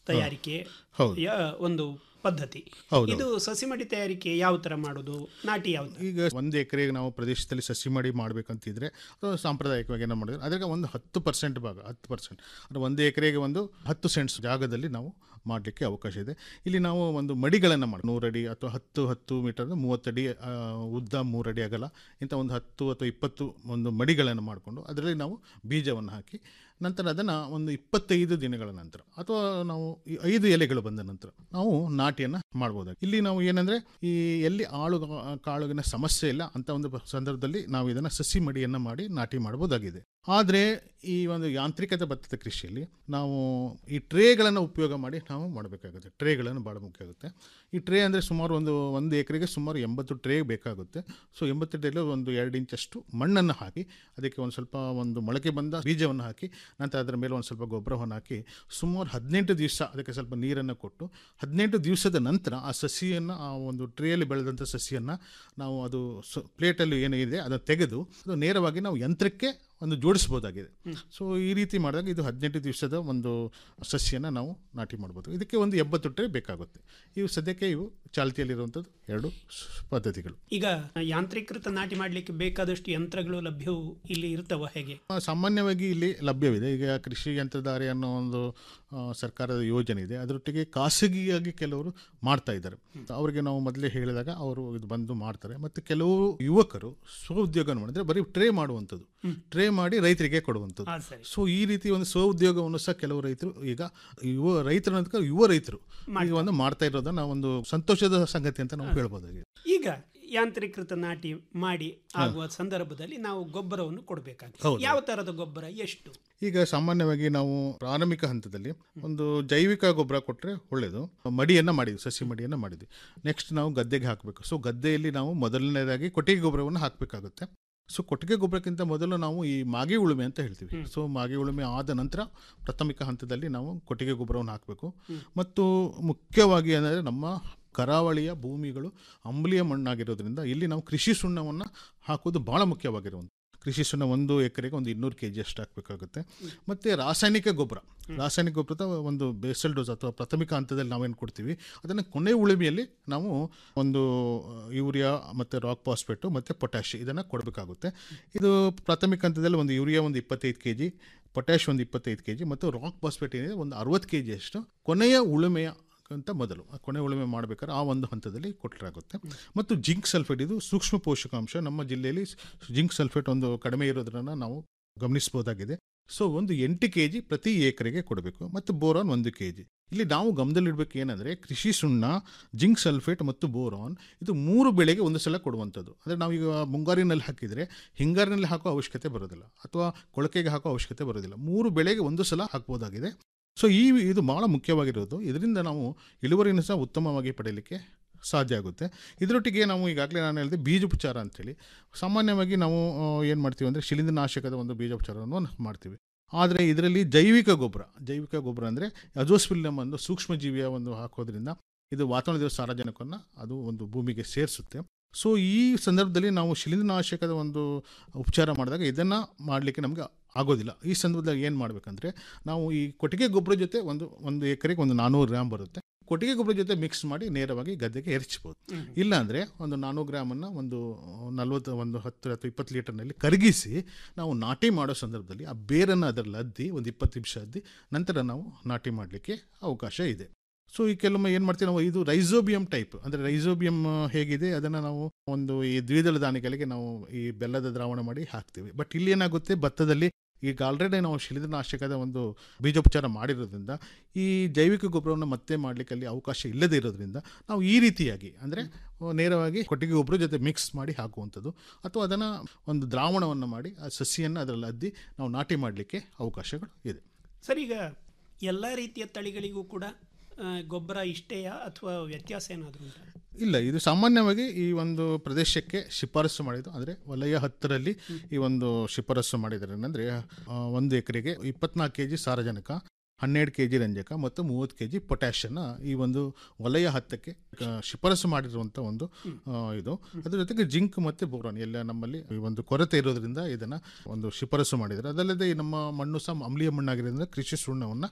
ತಯಾರಿಕೆ ಹೌದು. ಯ- ಒಂದು ಪದ್ಧತಿ ಹೌದು. ಇದು ಸಸಿ ಮಡಿ ತಯಾರಿಕೆ ಯಾವ ತರ ಮಾಡೋದು ನಾಟಿ ಯಾವ್ದು ಈಗ ಒಂದು ಎಕರೆಗೆ ನಾವು ಪ್ರದೇಶದಲ್ಲಿ ಸಸಿ ಮಾಡಿ ಮಾಡಬೇಕಂತಿದ್ರೆ ಅದು ಸಾಂಪ್ರದಾಯಿಕವಾಗಿ ಏನೋ ಮಾಡಿದ್ರೆ ಅದ್ರಾಗ ಒಂದು ಹತ್ತು ಪರ್ಸೆಂಟ್ ಭಾಗ ಹತ್ತು ಪರ್ಸೆಂಟ್ ಅಂದರೆ ಒಂದು ಎಕರೆಗೆ ಒಂದು ಹತ್ತು ಸೆಂಟ್ಸ್ ಜಾಗದಲ್ಲಿ ನಾವು ಮಾಡಲಿಕ್ಕೆ ಅವಕಾಶ ಇದೆ ಇಲ್ಲಿ ನಾವು ಒಂದು ಮಡಿಗಳನ್ನು ಮಾಡಿ ನೂರಡಿ ಅಥವಾ ಹತ್ತು ಹತ್ತು ಮೀಟರ್ ಮೂವತ್ತಡಿ ಆ, ಉದ್ದ ಮೂರಡಿ ಅಗಲ ಇಂಥ ಒಂದು ಹತ್ತು ಅಥವಾ ಇಪ್ಪತ್ತು ಒಂದು ಮಡಿಗಳನ್ನು ಮಾಡಿಕೊಂಡು ಅದರಲ್ಲಿ ನಾವು ಬೀಜವನ್ನು ಹಾಕಿ ನಂತರ ಅದನ್ನು ಒಂದು ಇಪ್ಪತ್ತೈದು ದಿನಗಳ ನಂತರ ಅಥವಾ ನಾವು ಈ ಐದು ಎಲೆಗಳು ಬಂದ ನಂತರ ನಾವು ನಾಟಿಯನ್ನು ಮಾಡ್ಬೋದು ಇಲ್ಲಿ ನಾವು ಏನಂದರೆ ಈ ಎಲ್ಲಿ ಆಳು ಕಾಳುಗಿನ ಸಮಸ್ಯೆ ಇಲ್ಲ ಅಂತ ಒಂದು ಸಂದರ್ಭದಲ್ಲಿ ನಾವು ಇದನ್ನು ಸಸಿ ಮಡಿಯನ್ನು ಮಾಡಿ ನಾಟಿ ಮಾಡ್ಬೋದಾಗಿದೆ ಆದರೆ ಈ ಒಂದು ಯಾಂತ್ರಿಕತೆ ಭತ್ತದ ಕೃಷಿಯಲ್ಲಿ ನಾವು ಈ ಟ್ರೇಗಳನ್ನು ಉಪಯೋಗ ಮಾಡಿ ನಾವು ಮಾಡಬೇಕಾಗುತ್ತೆ ಟ್ರೇಗಳನ್ನು ಭಾಳ ಮುಖ್ಯ ಆಗುತ್ತೆ ಈ ಟ್ರೇ ಅಂದರೆ ಸುಮಾರು ಒಂದು ಒಂದು ಎಕರೆಗೆ ಸುಮಾರು ಎಂಬತ್ತು ಟ್ರೇ ಬೇಕಾಗುತ್ತೆ ಸೊ ಎಂಬತ್ತು ಟ್ರೇಲಿ ಒಂದು ಎರಡು ಇಂಚಷ್ಟು ಮಣ್ಣನ್ನು ಹಾಕಿ ಅದಕ್ಕೆ ಒಂದು ಸ್ವಲ್ಪ ಒಂದು ಮೊಳಕೆ ಬಂದ ಬೀಜವನ್ನು ಹಾಕಿ ನಂತರ ಅದರ ಮೇಲೆ ಒಂದು ಸ್ವಲ್ಪ ಗೊಬ್ಬರವನ್ನು ಹಾಕಿ ಸುಮಾರು ಹದಿನೆಂಟು ದಿವಸ ಅದಕ್ಕೆ ಸ್ವಲ್ಪ ನೀರನ್ನು ಕೊಟ್ಟು ಹದಿನೆಂಟು ದಿವಸದ ನಂತರ ಆ ಸಸಿಯನ್ನು ಆ ಒಂದು ಟ್ರೇಯಲ್ಲಿ ಬೆಳೆದಂಥ ಸಸಿಯನ್ನು ನಾವು ಅದು ಸ ಪ್ಲೇಟಲ್ಲಿ ಏನಿದೆ ಅದನ್ನು ತೆಗೆದು ಅದು ನೇರವಾಗಿ ನಾವು ಯಂತ್ರಕ್ಕೆ ಒಂದು ಜೋಡಿಸ್ಬೋದಾಗಿದೆ ಸೊ ಈ ರೀತಿ ಮಾಡಿದಾಗ ಇದು ಹದಿನೆಂಟು ದಿವಸದ ಒಂದು ಸಸಿಯನ್ನು ನಾವು ನಾಟಿ ಮಾಡ್ಬೋದು ಇದಕ್ಕೆ ಒಂದು ಎಪ್ಪತ್ತು ಟ್ರೇ ಬೇಕಾಗುತ್ತೆ ಇವು ಸದ್ಯಕ್ಕೆ ಇವು ಚಾಲ್ತಿಯಲ್ಲಿರುವಂಥದ್ದು ಎರಡು ಸ್- ಪದ್ಧತಿಗಳು ಈಗ ಯಾಂತ್ರೀಕೃತ ನಾಟಿ ಮಾಡಲಿಕ್ಕೆ ಬೇಕಾದಷ್ಟು ಯಂತ್ರಗಳು ಲಭ್ಯವು ಇಲ್ಲಿ ಇರ್ತವ ಹೇಗೆ ಆ, ಸಾಮಾನ್ಯವಾಗಿ ಇಲ್ಲಿ ಲಭ್ಯವಿದೆ ಈಗ ಕೃಷಿ ಯಂತ್ರಧಾರೆ ಅನ್ನೋ ಒಂದು ಆ, ಸರ್ಕಾರದ ಯೋಜನೆ ಇದೆ ಅದರೊಟ್ಟಿಗೆ ಖಾಸಗಿಯಾಗಿ ಕೆಲವರು ಮಾಡ್ತಾ ಇದ್ದಾರೆ ಅವರಿಗೆ ನಾವು ಮೊದಲೇ ಹೇಳಿದಾಗ ಅವರು ಇದು ಬಂದು ಮಾಡ್ತಾರೆ ಮತ್ತು ಕೆಲವು ಯುವಕರು ಸ್ವಉದ್ಯೋಗ ಮಾಡಿದ್ರೆ ಬರೀ ಟ್ರೇ ಮಾಡುವಂಥದ್ದು ಟ್ರೇ ಮಾಡಿ ರೈತರಿಗೆ ಕೊಡುವಂಥದ್ದು ಹಾ, ಸರಿ. ಸೊ ಈ ರೀತಿ ಒಂದು ಸ್ವಉದ್ಯೋಗವನ್ನು ಸಹ ಕೆಲವು ರೈತರು ಈಗ ಯುವ ರೈತರ ನಂತರ ಯುವ ರೈತರು ಈಗ ಒಂದು ಮಾಡ್ತಾ ಇರೋದನ್ನ ನಾವು ಒಂದು ಸಂತೋಷದ ಸಂಗತಿ ಅಂತ ನಾವು ಹೇಳ್ಬೋದಾಗಿದೆ ಈಗ ಯಾಂತ್ರೀಕೃತ ನಾಟಿ ಮಾಡಿ ಆಗುವ ಸಂದರ್ಭದಲ್ಲಿ ನಾವು ಗೊಬ್ಬರವನ್ನು ಕೊಡಬೇಕಾಗುತ್ತೆ ಹೌದು. ಯಾವ ತರದ ಗೊಬ್ಬರ ಎಷ್ಟು ಈಗ ಸಾಮಾನ್ಯವಾಗಿ ನಾವು ಪ್ರಾರಂಭಿಕ ಹಂತದಲ್ಲಿ ಒಂದು ಜೈವಿಕ ಗೊಬ್ಬರ ಕೊಟ್ಟರೆ ಒಳ್ಳೆಯದು ಮಡಿಯನ್ನು ಮಾಡಿದ್ವಿ ಸಸಿ ಮಡಿಯನ್ನು ಮಾಡಿದ್ವಿ ನೆಕ್ಸ್ಟ್ ನಾವು ಗದ್ದೆಗೆ ಹಾಕಬೇಕು ಸೊ ಗದ್ದೆಯಲ್ಲಿ ನಾವು ಮೊದಲನೇದಾಗಿ ಕೊಟ್ಟಿಗೆ ಗೊಬ್ಬರವನ್ನು ಹಾಕಬೇಕಾಗುತ್ತೆ ಸೊ ಕೊಟ್ಟಿಗೆ ಗೊಬ್ಬರಕ್ಕಿಂತ ಮೊದಲು ನಾವು ಈ ಮಾಗಿ ಉಳುಮೆ ಅಂತ ಹೇಳ್ತೀವಿ ಸೊ ಮಾಗಿ ಉಳುಮೆ ಆದ ನಂತರ ಪ್ರಾಥಮಿಕ ಹಂತದಲ್ಲಿ ನಾವು ಕೊಟ್ಟಿಗೆ ಗೊಬ್ಬರವನ್ನು ಹಾಕಬೇಕು ಮತ್ತು ಮುಖ್ಯವಾಗಿ ಅಂದರೆ ನಮ್ಮ ಕರಾವಳಿಯ ಭೂಮಿಗಳು ಅಂಬಲಿಯ ಮಣ್ಣಾಗಿರೋದ್ರಿಂದ ಇಲ್ಲಿ ನಾವು ಕೃಷಿ ಸುಣ್ಣವನ್ನು ಹಾಕೋದು ಭಾಳ ಮುಖ್ಯವಾಗಿರುವಂಥ ಕೃಷಿ ಸುಣ್ಣ ಒಂದು ಎಕರೆಗೆ ಒಂದು ಇನ್ನೂರು ಕೆ ಜಿ ಅಷ್ಟು ಹಾಕಬೇಕಾಗುತ್ತೆ ಮತ್ತು ರಾಸಾಯನಿಕ ಗೊಬ್ಬರ ರಾಸಾಯನಿಕ ಗೊಬ್ಬರದ ಒಂದು ಬೇಸಲ್ ಡೋಸ್ ಅಥವಾ ಪ್ರಾಥಮಿಕ ಹಂತದಲ್ಲಿ ನಾವೇನು ಕೊಡ್ತೀವಿ ಅದನ್ನು ಕೊನೆ ಉಳುಮೆಯಲ್ಲಿ ನಾವು ಒಂದು ಯೂರಿಯಾ ಮತ್ತು ರಾಕ್ ಪಾಸ್ಪೇಟು ಮತ್ತು ಪೊಟ್ಯಾಶ್ ಇದನ್ನು ಕೊಡಬೇಕಾಗುತ್ತೆ ಇದು ಪ್ರಾಥಮಿಕ ಹಂತದಲ್ಲಿ ಒಂದು ಯೂರಿಯಾ ಒಂದು ಇಪ್ಪತ್ತೈದು ಕೆ ಜಿ ಪೊಟ್ಯಾಶ್ ಒಂದು ಇಪ್ಪತ್ತೈದು ಕೆ ಜಿ ಮತ್ತು ರಾಕ್ ಪಾಸ್ಪೇಟ್ ಏನಿದೆ ಒಂದು ಅರವತ್ತು ಕೆ ಜಿಯಷ್ಟು ಕೊನೆಯ ಉಳುಮೆಯ ಅಂತ ಮೊದಲು ಆ ಕೊನೆ ಉಳುಮೆ ಮಾಡಬೇಕಾದ್ರೆ ಆ ಒಂದು ಹಂತದಲ್ಲಿ ಕೊಟ್ಟರಾಗುತ್ತೆ ಮತ್ತು ಜಿಂಕ್ ಸಲ್ಫೇಟ್ ಇದು ಸೂಕ್ಷ್ಮ ಪೋಷಕಾಂಶ ನಮ್ಮ ಜಿಲ್ಲೆಯಲ್ಲಿ ಜಿಂಕ್ ಸಲ್ಫೇಟ್ ಒಂದು ಕಡಿಮೆ ಇರೋದ್ರನ್ನ ನಾವು ಗಮನಿಸಬಹುದಾಗಿದೆ ಸೊ ಒಂದು ಎಂಟು ಕೆ ಜಿ ಪ್ರತಿ ಎಕರೆಗೆ ಕೊಡಬೇಕು ಮತ್ತು ಬೋರಾನ್ ಒಂದು ಕೆ ಜಿ ಇಲ್ಲಿ ನಾವು ಗಮನದಲ್ಲಿಡಬೇಕು ಏನಂದರೆ ಕೃಷಿ ಸುಣ್ಣ ಜಿಂಕ್ ಸಲ್ಫೇಟ್ ಮತ್ತು ಬೋರಾನ್ ಇದು ಮೂರು ಬೆಳೆಗೆ ಒಂದು ಸಲ ಕೊಡುವಂಥದ್ದು ಅಂದರೆ ನಾವೀಗ ಮುಂಗಾರಿನಲ್ಲಿ ಹಾಕಿದರೆ ಹಿಂಗಾರಿನಲ್ಲಿ ಹಾಕೋ ಅವಶ್ಯಕತೆ ಬರೋದಿಲ್ಲ ಅಥವಾ ಕೊಳಕೆಗೆ ಹಾಕೋ ಅವಶ್ಯಕತೆ ಬರೋದಿಲ್ಲ ಮೂರು ಬೆಳೆಗೆ ಒಂದು ಸಲ ಹಾಕ್ಬೋದಾಗಿದೆ ಸೊ ಈ ಇದು ಭಾಳ ಮುಖ್ಯವಾಗಿರೋದು ಇದರಿಂದ ನಾವು ಇಳುವರಿಯನ್ನು ಸಹ ಉತ್ತಮವಾಗಿ ಪಡೆಯಲಿಕ್ಕೆ ಸಾಧ್ಯ ಆಗುತ್ತೆ ಇದರೊಟ್ಟಿಗೆ ನಾವು ಈಗಾಗಲೇ ನಾನು ಹೇಳಿದೆ ಬೀಜೋಪಚಾರ ಅಂತೇಳಿ ಸಾಮಾನ್ಯವಾಗಿ ನಾವು ಏನು ಮಾಡ್ತೀವಿ ಅಂದರೆ ಶಿಲೀಂಧ್ರನಾಶಕದ ಒಂದು ಬೀಜೋಪಚಾರವನ್ನು ಮಾಡ್ತೀವಿ ಆದರೆ ಇದರಲ್ಲಿ ಜೈವಿಕ ಗೊಬ್ಬರ ಜೈವಿಕ ಗೊಬ್ಬರ ಅಂದರೆ ಅಜೋಸ್ಪಿಲ್ಲಮ್ ಒಂದು ಸೂಕ್ಷ್ಮಜೀವಿಯ ಒಂದು ಹಾಕೋದ್ರಿಂದ ಇದು ವಾತಾವರಣದ ಸಾರಜನಕವನ್ನು ಅದು ಒಂದು ಭೂಮಿಗೆ ಸೇರಿಸುತ್ತೆ ಸೊ ಈ ಸಂದರ್ಭದಲ್ಲಿ ನಾವು ಶಿಲೀಂಧ್ರನಾಶಕದ ಒಂದು ಉಪಚಾರ ಮಾಡಿದಾಗ ಇದನ್ನು ಮಾಡಲಿಕ್ಕೆ ನಮಗೆ ಆಗೋದಿಲ್ಲ ಈ ಸಂದರ್ಭದಲ್ಲಿ ಏನು ಮಾಡಬೇಕಂದ್ರೆ ನಾವು ಈ ಕೊಟ್ಟಿಗೆ ಗೊಬ್ಬರ ಜೊತೆ ಒಂದು ಒಂದು ಎಕರೆಗೆ ಒಂದು ನಾನ್ನೂರು ಗ್ರಾಮ್ ಬರುತ್ತೆ ಕೊಟ್ಟಿಗೆ ಗೊಬ್ಬರ ಜೊತೆ ಮಿಕ್ಸ್ ಮಾಡಿ ನೇರವಾಗಿ ಗದ್ದೆಗೆ ಎರಚ್ಬೋದು ಇಲ್ಲಾಂದರೆ ಒಂದು ನಾನ್ನೂರು ಗ್ರಾಮನ್ನು ಒಂದು ನಲ್ವತ್ತು ಒಂದು ಹತ್ತು ಅಥವಾ ಇಪ್ಪತ್ತು ಲೀಟರ್ನಲ್ಲಿ ಕರಗಿಸಿ ನಾವು ನಾಟಿ ಮಾಡೋ ಸಂದರ್ಭದಲ್ಲಿ ಆ ಬೇರನ್ನು ಅದರಲ್ಲಿ ಅದ್ದಿ ಒಂದು ಇಪ್ಪತ್ತು ನಿಮಿಷ ಅದ್ದಿ ನಂತರ ನಾವು ನಾಟಿ ಮಾಡಲಿಕ್ಕೆ ಅವಕಾಶ ಇದೆ ಸೊ ಈ ಕೆಲವೊಮ್ಮೆ ಏನು ಮಾಡ್ತೀವಿ ನಾವು ಇದು ರೈಸೋಬಿಯಂ ಟೈಪ್ ಅಂದರೆ ರೈಸೋಬಿಯಂ ಹೇಗಿದೆ ಅದನ್ನು ನಾವು ಒಂದು ಈ ದ್ವಿದಳ ಧಾನ್ಯಗಳಿಗೆ ನಾವು ಈ ಬೆಲ್ಲದ ದ್ರಾವಣ ಮಾಡಿ ಹಾಕ್ತೀವಿ ಬಟ್ ಇಲ್ಲಿ ಏನಾಗುತ್ತೆ ಭತ್ತದಲ್ಲಿ ಈಗ ಆಲ್ರೆಡಿ ನಾವು ಶಿಲೀಂಧ್ರನಾಶಕದ ಒಂದು ಬೀಜೋಪಚಾರ ಮಾಡಿರೋದ್ರಿಂದ ಈ ಜೈವಿಕ ಗೊಬ್ಬರವನ್ನು ಮತ್ತೆ ಮಾಡಲಿಕ್ಕೆ ಅಲ್ಲಿ ಅವಕಾಶ ಇಲ್ಲದೇ ಇರೋದ್ರಿಂದ ನಾವು ಈ ರೀತಿಯಾಗಿ ಅಂದರೆ ನೇರವಾಗಿ ಕೊಟ್ಟಿಗೆ ಗೊಬ್ಬರ ಜೊತೆ ಮಿಕ್ಸ್ ಮಾಡಿ ಹಾಕುವಂಥದ್ದು ಅಥವಾ ಅದನ್ನು ಒಂದು ದ್ರಾವಣವನ್ನು ಮಾಡಿ ಆ ಸಸಿಯನ್ನು ಅದರಲ್ಲಿ ಅದ್ದಿ ನಾವು ನಾಟಿ ಮಾಡಲಿಕ್ಕೆ ಅವಕಾಶಗಳು ಇದೆ ಸರ್ ಈಗ ಎಲ್ಲ ರೀತಿಯ ತಳಿಗಳಿಗೂ ಕೂಡ ಆ, ಗೊಬ್ಬರ ಇಷ್ಟೇಯಾ ಅಥವಾ ವ್ಯತ್ಯಾಸ ಏನಾದರೂ ಉಂಟಾ ಇಲ್ಲ ಇದು ಸಾಮಾನ್ಯವಾಗಿ ಈ ಒಂದು ಪ್ರದೇಶಕ್ಕೆ ಶಿಫಾರಸು ಮಾಡಿದ್ದು ಅಂದರೆ ವಲಯ ಹತ್ತರಲ್ಲಿ ಈ ಒಂದು ಶಿಫಾರಸು ಮಾಡಿದ್ದಾರೆ ಅಂದರೆ ಒಂದು ಎಕರೆಗೆ ಇಪ್ಪತ್ನಾಲ್ಕು ಕೆ ಜಿ ಸಾರಜನಕ ಹನ್ನೆರಡು ಕೆ ಜಿ ರಂಜಕ ಮತ್ತು ಮೂವತ್ತು ಕೆ ಜಿ ಪೊಟ್ಯಾಷನ್ನು ಈ ಒಂದು ವಲಯ ಹತ್ತಕ್ಕೆ ಆ, ಶಿಫಾರಸು ಮಾಡಿರುವಂಥ ಒಂದು ಆ, ಇದು ಅದ್ರ ಜೊತೆಗೆ ಜಿಂಕ್ ಮತ್ತು ಬೋರಾನ್ ಎಲ್ಲ ನಮ್ಮಲ್ಲಿ ಈ ಒಂದು ಕೊರತೆ ಇರೋದ್ರಿಂದ ಇದನ್ನು ಒಂದು ಶಿಫಾರಸು ಮಾಡಿದ್ದಾರೆ ಅದಲ್ಲದೆ ಈ ನಮ್ಮ ಮಣ್ಣು ಸಹ ಅಮ್ಲೀಯ ಮಣ್ಣಾಗಿರೋದ್ರಿಂದ ಕೃಷಿ ಸುಣ್ಣವನ್ನು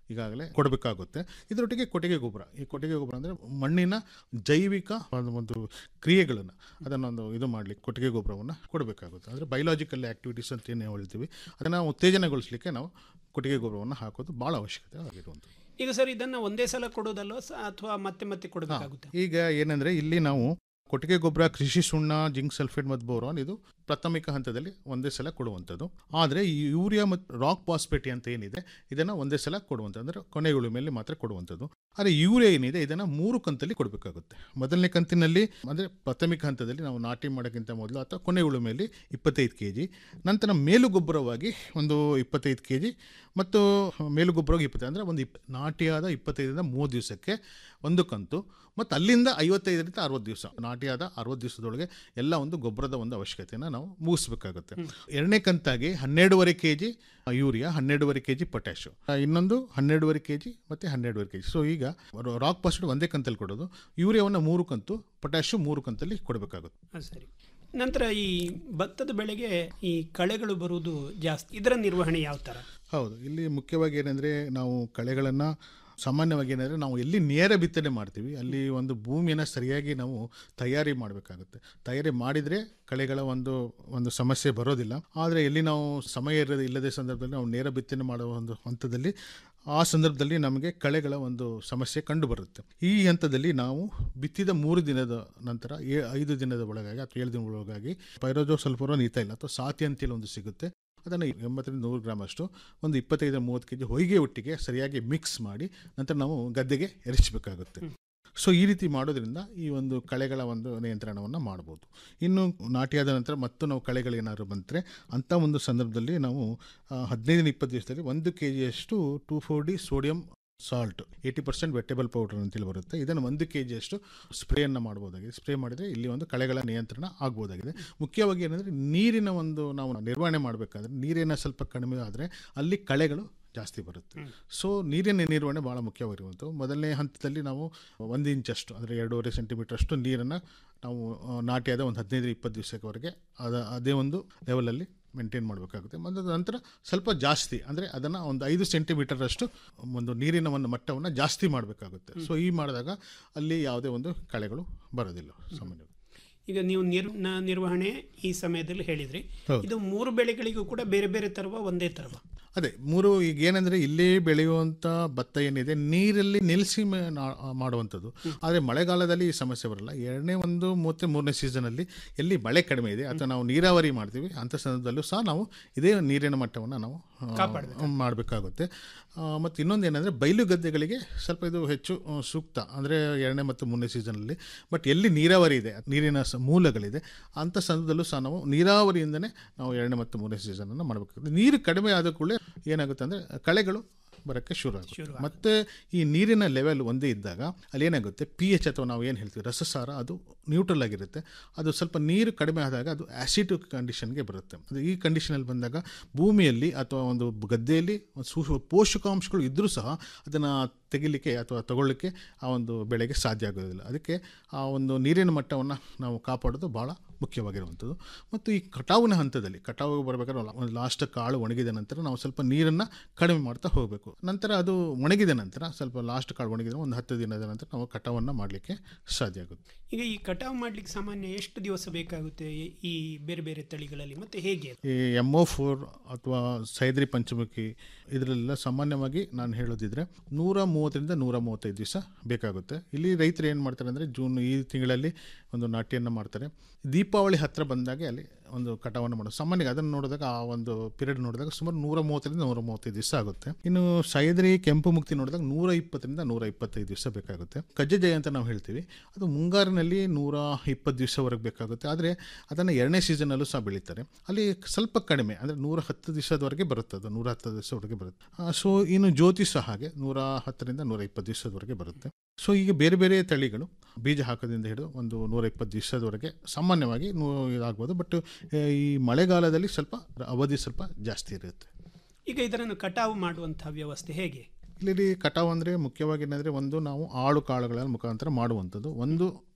ಈಗಾಗಲೇ ಕೊಡಬೇಕಾಗುತ್ತೆ ಇದರೊಟ್ಟಿಗೆ ಕೊಟ್ಟಿಗೆ ಗೊಬ್ಬರ ಈ ಕೊಟ್ಟಿಗೆ ಗೊಬ್ಬರ ಅಂದರೆ ಮಣ್ಣಿನ ಜೈವಿಕ ಒಂದು ಒಂದು ಕ್ರಿಯೆಗಳನ್ನು ಅದನ್ನೊಂದು ಇದು ಮಾಡಲಿಕ್ಕೆ ಕೊಟ್ಟಿಗೆ ಗೊಬ್ಬರವನ್ನು ಕೊಡಬೇಕಾಗುತ್ತೆ ಅಂದರೆ ಬಯೋಲಾಜಿಕಲ್ ಆ್ಯಕ್ಟಿವಿಟೀಸ್ ಅಂತ ಏನು ಹೇಳ್ತೀವಿ ಅದನ್ನು ಉತ್ತೇಜನಗೊಳಿಸಲಿಕ್ಕೆ ನಾವು ಕೊಟ್ಟಿಗೆ ಗೊಬ್ಬರವನ್ನು ಹಾಕೋದು ಭಾಳ ಅವಶ್ಯಕತೆ ಆಗಿರುವಂಥದ್ದು ಈಗ ಸರ್ ಇದನ್ನ ಒಂದೇ ಸಲ ಕೊಡೋದಲ್ವ ಅಥವಾ ಮತ್ತೆ ಮತ್ತೆ ಕೊಡಬೇಕಾಗುತ್ತೆ ಈಗ ಏನಂದರೆ ಇಲ್ಲಿ ನಾವು ಕೊಟ್ಟಿಗೆ ಗೊಬ್ಬರ ಕೃಷಿ ಸುಣ್ಣ ಜಿಂಕ್ ಸಲ್ಫೇಟ್ ಮತ್ತು ಬೋರಾನ್ ಇದು ಪ್ರಾಥಮಿಕ ಹಂತದಲ್ಲಿ ಒಂದೇ ಸಲ ಕೊಡುವಂಥದ್ದು ಆದರೆ ಈ ಯೂರಿಯಾ ಮತ್ತು ರಾಕ್ ಪಾಸ್ಪೇಟಿ ಅಂತ ಏನಿದೆ ಇದನ್ನು ಒಂದೇ ಸಲ ಕೊಡುವಂಥದ್ದು ಅಂದರೆ ಕೊನೆ ಉಳುಮೆಯಲ್ಲಿ ಮಾತ್ರ ಕೊಡುವಂಥದ್ದು ಆದರೆ ಯೂರಿಯಾ ಏನಿದೆ ಇದನ್ನು ಮೂರು ಕಂತಲ್ಲಿ ಕೊಡಬೇಕಾಗುತ್ತೆ ಮೊದಲನೇ ಕಂತಿನಲ್ಲಿ ಅಂದರೆ ಪ್ರಾಥಮಿಕ ಹಂತದಲ್ಲಿ ನಾವು ನಾಟಿ ಮಾಡೋಕ್ಕಿಂತ ಮೊದಲು ಅಥವಾ ಕೊನೆ ಉಳುಮೆಯಲ್ಲಿ ಇಪ್ಪತ್ತೈದು ಕೆ ಜಿ ನಂತರ ಮೇಲು ಗೊಬ್ಬರವಾಗಿ ಒಂದು ಇಪ್ಪತ್ತೈದು ಕೆ ಜಿ ಮತ್ತು ಮೇಲು ಗೊಬ್ಬರವಾಗಿ ಇಪ್ಪತ್ತೈದು ಅಂದರೆ ಒಂದು ಇಪ್ ನಾಟಿಯಾದ ಇಪ್ಪತ್ತೈದರಿಂದ ಮೂವತ್ತು ದಿವಸಕ್ಕೆ ಒಂದು ಕಂತು ಮತ್ತು ಅಲ್ಲಿಂದ ಐವತ್ತೈದರಿಂದ ಅರವತ್ತು ದಿವಸ ನಾಟಿಯಾದ ಅರವತ್ತು ದಿವಸದೊಳಗೆ ಎಲ್ಲ ಒಂದು ಗೊಬ್ಬರದ ಒಂದು ಅವಶ್ಯಕತೆಯನ್ನು ನಾವು ಮುಗಿಸ್ಬೇಕಾಗುತ್ತೆ ಎರಡನೇ ಕಂತಾಗಿ ಹನ್ನೆರಡೂವರೆ ಕೆ ಜಿ ಯೂರಿಯಾ ಹನ್ನೆರಡೂವರೆ ಕೆ ಜಿ ಪೊಟ್ಯಾಶು ಇನ್ನೊಂದು ಹನ್ನೆರಡೂವರೆ ಕೆ ಜಿ ಮತ್ತು ಹನ್ನೆರಡೂವರೆ ಕೆ ಜಿ ಸೊ ಈಗ ರಾಕ್ ಪಾಸ್ಪೇಟ್ ಒಂದೇ ಕಂತಲ್ಲಿ ಕೊಡೋದು ಯೂರಿಯಾವನ್ನು ಮೂರು ಕಂತು ಪೊಟ್ಯಾಶು ಮೂರು ಕಂತಲ್ಲಿ ಕೊಡಬೇಕಾಗುತ್ತೆ ಹಾ, ಸರಿ ನಂತರ ಈ ಭತ್ತದ ಬೆಳೆಗೆ ಈ ಕಳೆಗಳು ಬರುವುದು ಜಾಸ್ತಿ ಇದರ ನಿರ್ವಹಣೆ ಯಾವ ಥರ ಹೌದು ಇಲ್ಲಿ ಮುಖ್ಯವಾಗಿ ಏನಂದರೆ ನಾವು ಕಳೆಗಳನ್ನು ಸಾಮಾನ್ಯವಾಗಿ ಏನಂದರೆ ನಾವು ಎಲ್ಲಿ ನೇರ ಬಿತ್ತನೆ ಮಾಡ್ತೀವಿ ಅಲ್ಲಿ ಒಂದು ಭೂಮಿಯನ್ನು ಸರಿಯಾಗಿ ನಾವು ತಯಾರಿ ಮಾಡಬೇಕಾಗುತ್ತೆ ತಯಾರಿ ಮಾಡಿದರೆ ಕಳೆಗಳ ಒಂದು ಒಂದು ಸಮಸ್ಯೆ ಬರೋದಿಲ್ಲ ಆದರೆ ಎಲ್ಲಿ ನಾವು ಸಮಯ ಇರದ ಇಲ್ಲದೆ ಸಂದರ್ಭದಲ್ಲಿ ನಾವು ನೇರ ಬಿತ್ತನೆ ಮಾಡುವ ಒಂದು ಹಂತದಲ್ಲಿ ಆ ಸಂದರ್ಭದಲ್ಲಿ ನಮಗೆ ಕಳೆಗಳ ಒಂದು ಸಮಸ್ಯೆ ಕಂಡು ಬರುತ್ತೆ ಈ ಹಂತದಲ್ಲಿ ನಾವು ಬಿತ್ತಿದ ಮೂರು ದಿನದ ನಂತರ ಏ ಐದು ದಿನದ ಒಳಗಾಗಿ ಅಥವಾ ಏಳು ದಿನದ ಒಳಗಾಗಿ ಪೈರೋಜೋ ಸಲ್ಫೋರೋ ನೀತಾ ಇಲ್ಲ ಅಥವಾ ಸಾತಿ ಅಂತೇಳಿ ಒಂದು ಸಿಗುತ್ತೆ ಅದನ್ನು ಎಂಬತ್ತರಿಂದ ನೂರು ಗ್ರಾಮ್ ಅಷ್ಟು ಒಂದು ಇಪ್ಪತ್ತೈದು ಮೂವತ್ತು ಕೆ ಜಿ ಹೊಯ್ಗೆ ಒಟ್ಟಿಗೆ ಸರಿಯಾಗಿ ಮಿಕ್ಸ್ ಮಾಡಿ ನಂತರ ನಾವು ಗದ್ದೆಗೆ ಎರಚಬೇಕಾಗುತ್ತೆ ಸೊ ಈ ರೀತಿ ಮಾಡೋದ್ರಿಂದ ಈ ಒಂದು ಕಳೆಗಳ ಒಂದು ನಿಯಂತ್ರಣವನ್ನು ಮಾಡ್ಬೋದು ಇನ್ನು ನಾಟಿಯಾದ ನಂತರ ಮತ್ತು ನಾವು ಕಳೆಗಳೇನಾದ್ರು ಬಂದರೆ ಅಂಥ ಒಂದು ಸಂದರ್ಭದಲ್ಲಿ ನಾವು ಆ, ಹದಿನೈದರಿಂದ ಇಪ್ಪತ್ತು ದಿವಸದಲ್ಲಿ ಒಂದು ಕೆ ಜಿಯಷ್ಟು two four D sodium salt eighty percent wettable powder ಅಂತೇಳಿ ಬರುತ್ತೆ ಇದನ್ನು ಒಂದು ಕೆ ಜಿಯಷ್ಟು ಸ್ಪ್ರೇಯನ್ನು ಮಾಡ್ಬೋದಾಗಿದೆ ಸ್ಪ್ರೇ ಮಾಡಿದರೆ ಇಲ್ಲಿ ಒಂದು ಕಳೆಗಳ ನಿಯಂತ್ರಣ ಆಗ್ಬೋದಾಗಿದೆ ಮುಖ್ಯವಾಗಿ ಏನಂದರೆ ನೀರಿನ ಒಂದು ನಾವು ನಿರ್ವಹಣೆ ಮಾಡಬೇಕಾದ್ರೆ ನೀರಿನ ಸ್ವಲ್ಪ ಕಡಿಮೆ ಆದರೆ ಅಲ್ಲಿ ಕಳೆಗಳು ಜಾಸ್ತಿ ಬರುತ್ತೆ ಸೊ ನೀರಿನ ನಿರ್ವಹಣೆ ಭಾಳ ಮುಖ್ಯವಾಗಿರುವಂಥದ್ದು ಮೊದಲನೇ ಹಂತದಲ್ಲಿ ನಾವು ಒಂದು ಇಂಚಷ್ಟು ಅಂದರೆ ಎರಡೂವರೆ ಸೆಂಟಿಮೀಟರ್ ಅಷ್ಟು ನೀರನ್ನು ನಾವು ಆ, ನಾಟಿಯಾದ ಒಂದು ಹದಿನೈದು ಇಪ್ಪತ್ತು ದಿವಸದವರೆಗೆ ಅದ ಅದೇ ಒಂದು ಲೆವೆಲಲ್ಲಿ ಮೇಂಟೈನ್ ಮಾಡಬೇಕಾಗುತ್ತೆ ಮತ್ತು ಅದ್ರ ನಂತರ ಸ್ವಲ್ಪ ಜಾಸ್ತಿ ಅಂದರೆ ಅದನ್ನು ಒಂದು ಐದು ಸೆಂಟಿಮೀಟರ್ ಅಷ್ಟು ಒಂದು ನೀರಿನ ಒಂದು ಮಟ್ಟವನ್ನು ಜಾಸ್ತಿ ಮಾಡಬೇಕಾಗುತ್ತೆ ಸೊ ಈ ಮಾಡಿದಾಗ ಅಲ್ಲಿ ಯಾವುದೇ ಒಂದು ಕಳೆಗಳು ಬರೋದಿಲ್ಲ ಸಾಮಾನ್ಯವಾಗಿ ಈಗ ನೀವು ನೀರ್ ನ- ನಿರ್ವಹಣೆ ಈ ಸಮಯದಲ್ಲಿ ಹೇಳಿದ್ರಿ ಹೌದು. ಇದು ಮೂರು ಬೆಳೆಗಳಿಗೂ ಕೂಡ ಬೇರೆ ಬೇರೆ ತರುವ ಒಂದೇ ತರುವ ಅದೇ ಮೂರು ಈಗ ಏನಂದರೆ ಇಲ್ಲಿ ಬೆಳೆಯುವಂಥ ಭತ್ತ ಏನಿದೆ ನೀರಲ್ಲಿ ನಿಲ್ಲಿಸಿ ಮ- ನಾ- ಮಾಡುವಂಥದ್ದು ಆದರೆ ಮಳೆಗಾಲದಲ್ಲಿ ಈ ಸಮಸ್ಯೆ ಬರಲ್ಲ ಎರಡನೇ ಒಂದು ಮತ್ತು ಮೂರನೇ ಸೀಸನಲ್ಲಿ ಎಲ್ಲಿ ಮಳೆ ಕಡಿಮೆ ಇದೆ ಅಥವಾ ನಾವು ನೀರಾವರಿ ಮಾಡ್ತೀವಿ ಅಂಥ ಸಂದರ್ಭದಲ್ಲೂ ಸಹ ನಾವು ಇದೇ ನೀರಿನ ಮಟ್ಟವನ್ನು ನಾವು ಮಾಡಬೇಕಾಗುತ್ತೆ ಮತ್ತು ಇನ್ನೊಂದು ಏನಂದರೆ ಬಯಲು ಗದ್ದೆಗಳಿಗೆ ಸ್ವಲ್ಪ ಇದು ಹೆಚ್ಚು ಆ, ಸೂಕ್ತ ಅಂದರೆ ಎರಡನೇ ಮತ್ತು ಮೂರನೇ ಸೀಸನಲ್ಲಿ ಬಟ್ ಎಲ್ಲಿ ನೀರಾವರಿ ಇದೆ ನೀರಿನ ಸ ಮೂಲಗಳಿದೆ ಅಂಥ ಸಂದರ್ಭದಲ್ಲೂ ಸಹ ನಾವು ನೀರಾವರಿಯಿಂದನೇ ನಾವು ಎರಡನೇ ಮತ್ತು ಮೂರನೇ ಸೀಸನನ್ನು ಮಾಡಬೇಕಾಗುತ್ತೆ ನೀರು ಕಡಿಮೆ ಆದ ಕೂಡಲೇ ಏನಾಗುತ್ತೆ ಅಂದರೆ ಕಳೆಗಳು ಬರೋಕ್ಕೆ ಶುರು ಆಗುತ್ತೆ ಮತ್ತು ಈ ನೀರಿನ ಲೆವೆಲ್ ಒಂದೇ ಇದ್ದಾಗ ಅಲ್ಲಿ ಏನಾಗುತ್ತೆ ಪಿ ಎಚ್ ಅಥವಾ ನಾವು ಏನು ಹೇಳ್ತೀವಿ ರಸಸಾರ ಅದು ನ್ಯೂಟ್ರಲ್ ಆಗಿರುತ್ತೆ ಅದು ಸ್ವಲ್ಪ ನೀರು ಕಡಿಮೆ ಆದಾಗ ಅದು ಆ್ಯಸಿಡ್ ಕಂಡೀಷನ್ಗೆ ಬರುತ್ತೆ ಅದು ಈ ಕಂಡೀಷನಲ್ಲಿ ಬಂದಾಗ ಭೂಮಿಯಲ್ಲಿ ಅಥವಾ ಒಂದು ಗದ್ದೆಯಲ್ಲಿ ಒಂದು ಸೂ ಪೋಷಕಾಂಶಗಳು ಇದ್ದರೂ ಸಹ ಅದನ್ನು ತೆಗಿಲಿಕ್ಕೆ ಅಥವಾ ತಗೊಳ್ಳಿಕ್ಕೆ ಆ ಒಂದು ಬೆಳೆಗೆ ಸಾಧ್ಯ ಆಗೋದಿಲ್ಲ ಅದಕ್ಕೆ ಆ ಒಂದು ನೀರಿನ ಮಟ್ಟವನ್ನು ನಾವು ಕಾಪಾಡೋದು ಭಾಳ ಮುಖ್ಯವಾಗಿರುವಂಥದ್ದು ಮತ್ತು ಈ ಕಟಾವಿನ ಹಂತದಲ್ಲಿ ಕಟಾವು ಬರಬೇಕಾದ್ರೆ ಒಂದು ಲಾಸ್ಟ್ ಕಾಳು ಒಣಗಿದ ನಂತರ ನಾವು ಸ್ವಲ್ಪ ನೀರನ್ನು ಕಡಿಮೆ ಮಾಡ್ತಾ ಹೋಗಬೇಕು ನಂತರ ಅದು ಒಣಗಿದ ನಂತರ ಸ್ವಲ್ಪ ಲಾಸ್ಟ್ ಕಾಳು ಒಣಗಿದ ಒಂದು ಹತ್ತು ದಿನದ ನಂತರ ನಾವು ಕಟಾವನ್ನು ಮಾಡಲಿಕ್ಕೆ ಸಾಧ್ಯ ಆಗುತ್ತೆ ಈಗ ಈ ಕಟಾವು ಮಾಡ್ಲಿಕ್ಕೆ ಸಾಮಾನ್ಯ ಎಷ್ಟು ದಿವಸ ಬೇಕಾಗುತ್ತೆ ಈ- ಈ ಬೇರೆ ಬೇರೆ ತಳಿಗಳಲ್ಲಿ ಮತ್ತೆ ಹೇಗೆ ಅದು? ಈ ಎಮ್ ಒ ಫೋರ್ ಅಥವಾ ಸೈದ್ರಿ ಪಂಚಮುಖಿ ಇದರಲ್ಲೆಲ್ಲ ಸಾಮಾನ್ಯವಾಗಿ ನಾನು ಹೇಳೋದಿದ್ರೆ ನೂರ ಮೂವತ್ತರಿಂದ ನೂರ ಮೂವತ್ತೈದು ದಿವಸ ಬೇಕಾಗುತ್ತೆ ಇಲ್ಲಿ ರೈತರು ಏನು ಮಾಡ್ತಾರೆ ಅಂದರೆ ಜೂನ್ ಈ ತಿಂಗಳಲ್ಲಿ ಒಂದು ನಾಟಿಯನ್ನು ಮಾಡ್ತಾರೆ ದೀಪಾವಳಿ ಹತ್ತಿರ ಬಂದಾಗ ಅಲ್ಲಿ ಒಂದು ಕಟಾವನ್ನು ಮಾಡೋದು ಸಾಮಾನ್ಯವಾಗಿ ಅದನ್ನು ನೋಡಿದಾಗ ಆ ಒಂದು ಪೀರಿಯಡ್ ನೋಡಿದಾಗ ಸುಮಾರು ನೂರ ಮೂವತ್ತರಿಂದ ನೂರ ಮೂವತ್ತೈದು ದಿವಸ ಆಗುತ್ತೆ ಇನ್ನು ಸೈದ್ರಿ ಕೆಂಪು ಮುಕ್ತಿ ನೋಡಿದಾಗ ನೂರ ಇಪ್ಪತ್ತರಿಂದ ನೂರ ಇಪ್ಪತ್ತೈದು ದಿವಸ ಬೇಕಾಗುತ್ತೆ ಕಜ್ಜೆ ಅಂತ ನಾವು ಹೇಳ್ತೀವಿ ಅದು ಮುಂಗಾರಿನಲ್ಲಿ ನೂರ ಇಪ್ಪತ್ತು ದಿವಸವರೆಗೆ ಬೇಕಾಗುತ್ತೆ ಆದರೆ ಅದನ್ನು ಎರಡನೇ ಸೀಸನಲ್ಲೂ ಸಹ ಬೆಳೀತಾರೆ ಅಲ್ಲಿ ಸ್ವಲ್ಪ ಕಡಿಮೆ ಅಂದರೆ ನೂರ ಹತ್ತು ದಿವಸದವರೆಗೆ ಬರುತ್ತೆ ಅದು ನೂರ ಹತ್ತು ದಿವಸವರೆಗೆ ಬರುತ್ತೆ ಸೊ ಇನ್ನು ಜ್ಯೋತಿ ಸಹ ಹಾಗೆ ನೂರ ಹತ್ತರಿಂದ ನೂರ ಇಪ್ಪತ್ತು ದಿವಸದವರೆಗೆ ಬರುತ್ತೆ ಸೊ ಈಗ ಬೇರೆ ಬೇರೆ ತಳಿಗಳು ಬೀಜ ಹಾಕೋದ್ರಿಂದ ಹಿಡಿದು ಒಂದು ನೂರ ಇಪ್ಪತ್ತು ದಿವಸದವರೆಗೆ ಸಾಮಾನ್ಯವಾಗಿ ನೂ ಇದಾಗ್ಬೋದು ಬಟ್ ಈ ಮಳೆಗಾಲದಲ್ಲಿ ಸ್ವಲ್ಪ ಅವಧಿ ಸ್ವಲ್ಪ ಜಾಸ್ತಿ ಇರುತ್ತೆ ಈಗ ಇದನ್ನು ಕಟಾವು ಮಾಡುವಂತಹ ವ್ಯವಸ್ಥೆ ಹೇಗೆ ಇಲ್ಲಿ ಕಟಾವು ಅಂದರೆ ಮುಖ್ಯವಾಗಿ ಏನಂದರೆ ಒಂದು ನಾವು ಆಳು ಕಾಳುಗಳ ಮುಖಾಂತರ ಮಾಡುವಂಥದ್ದು ಒಂದು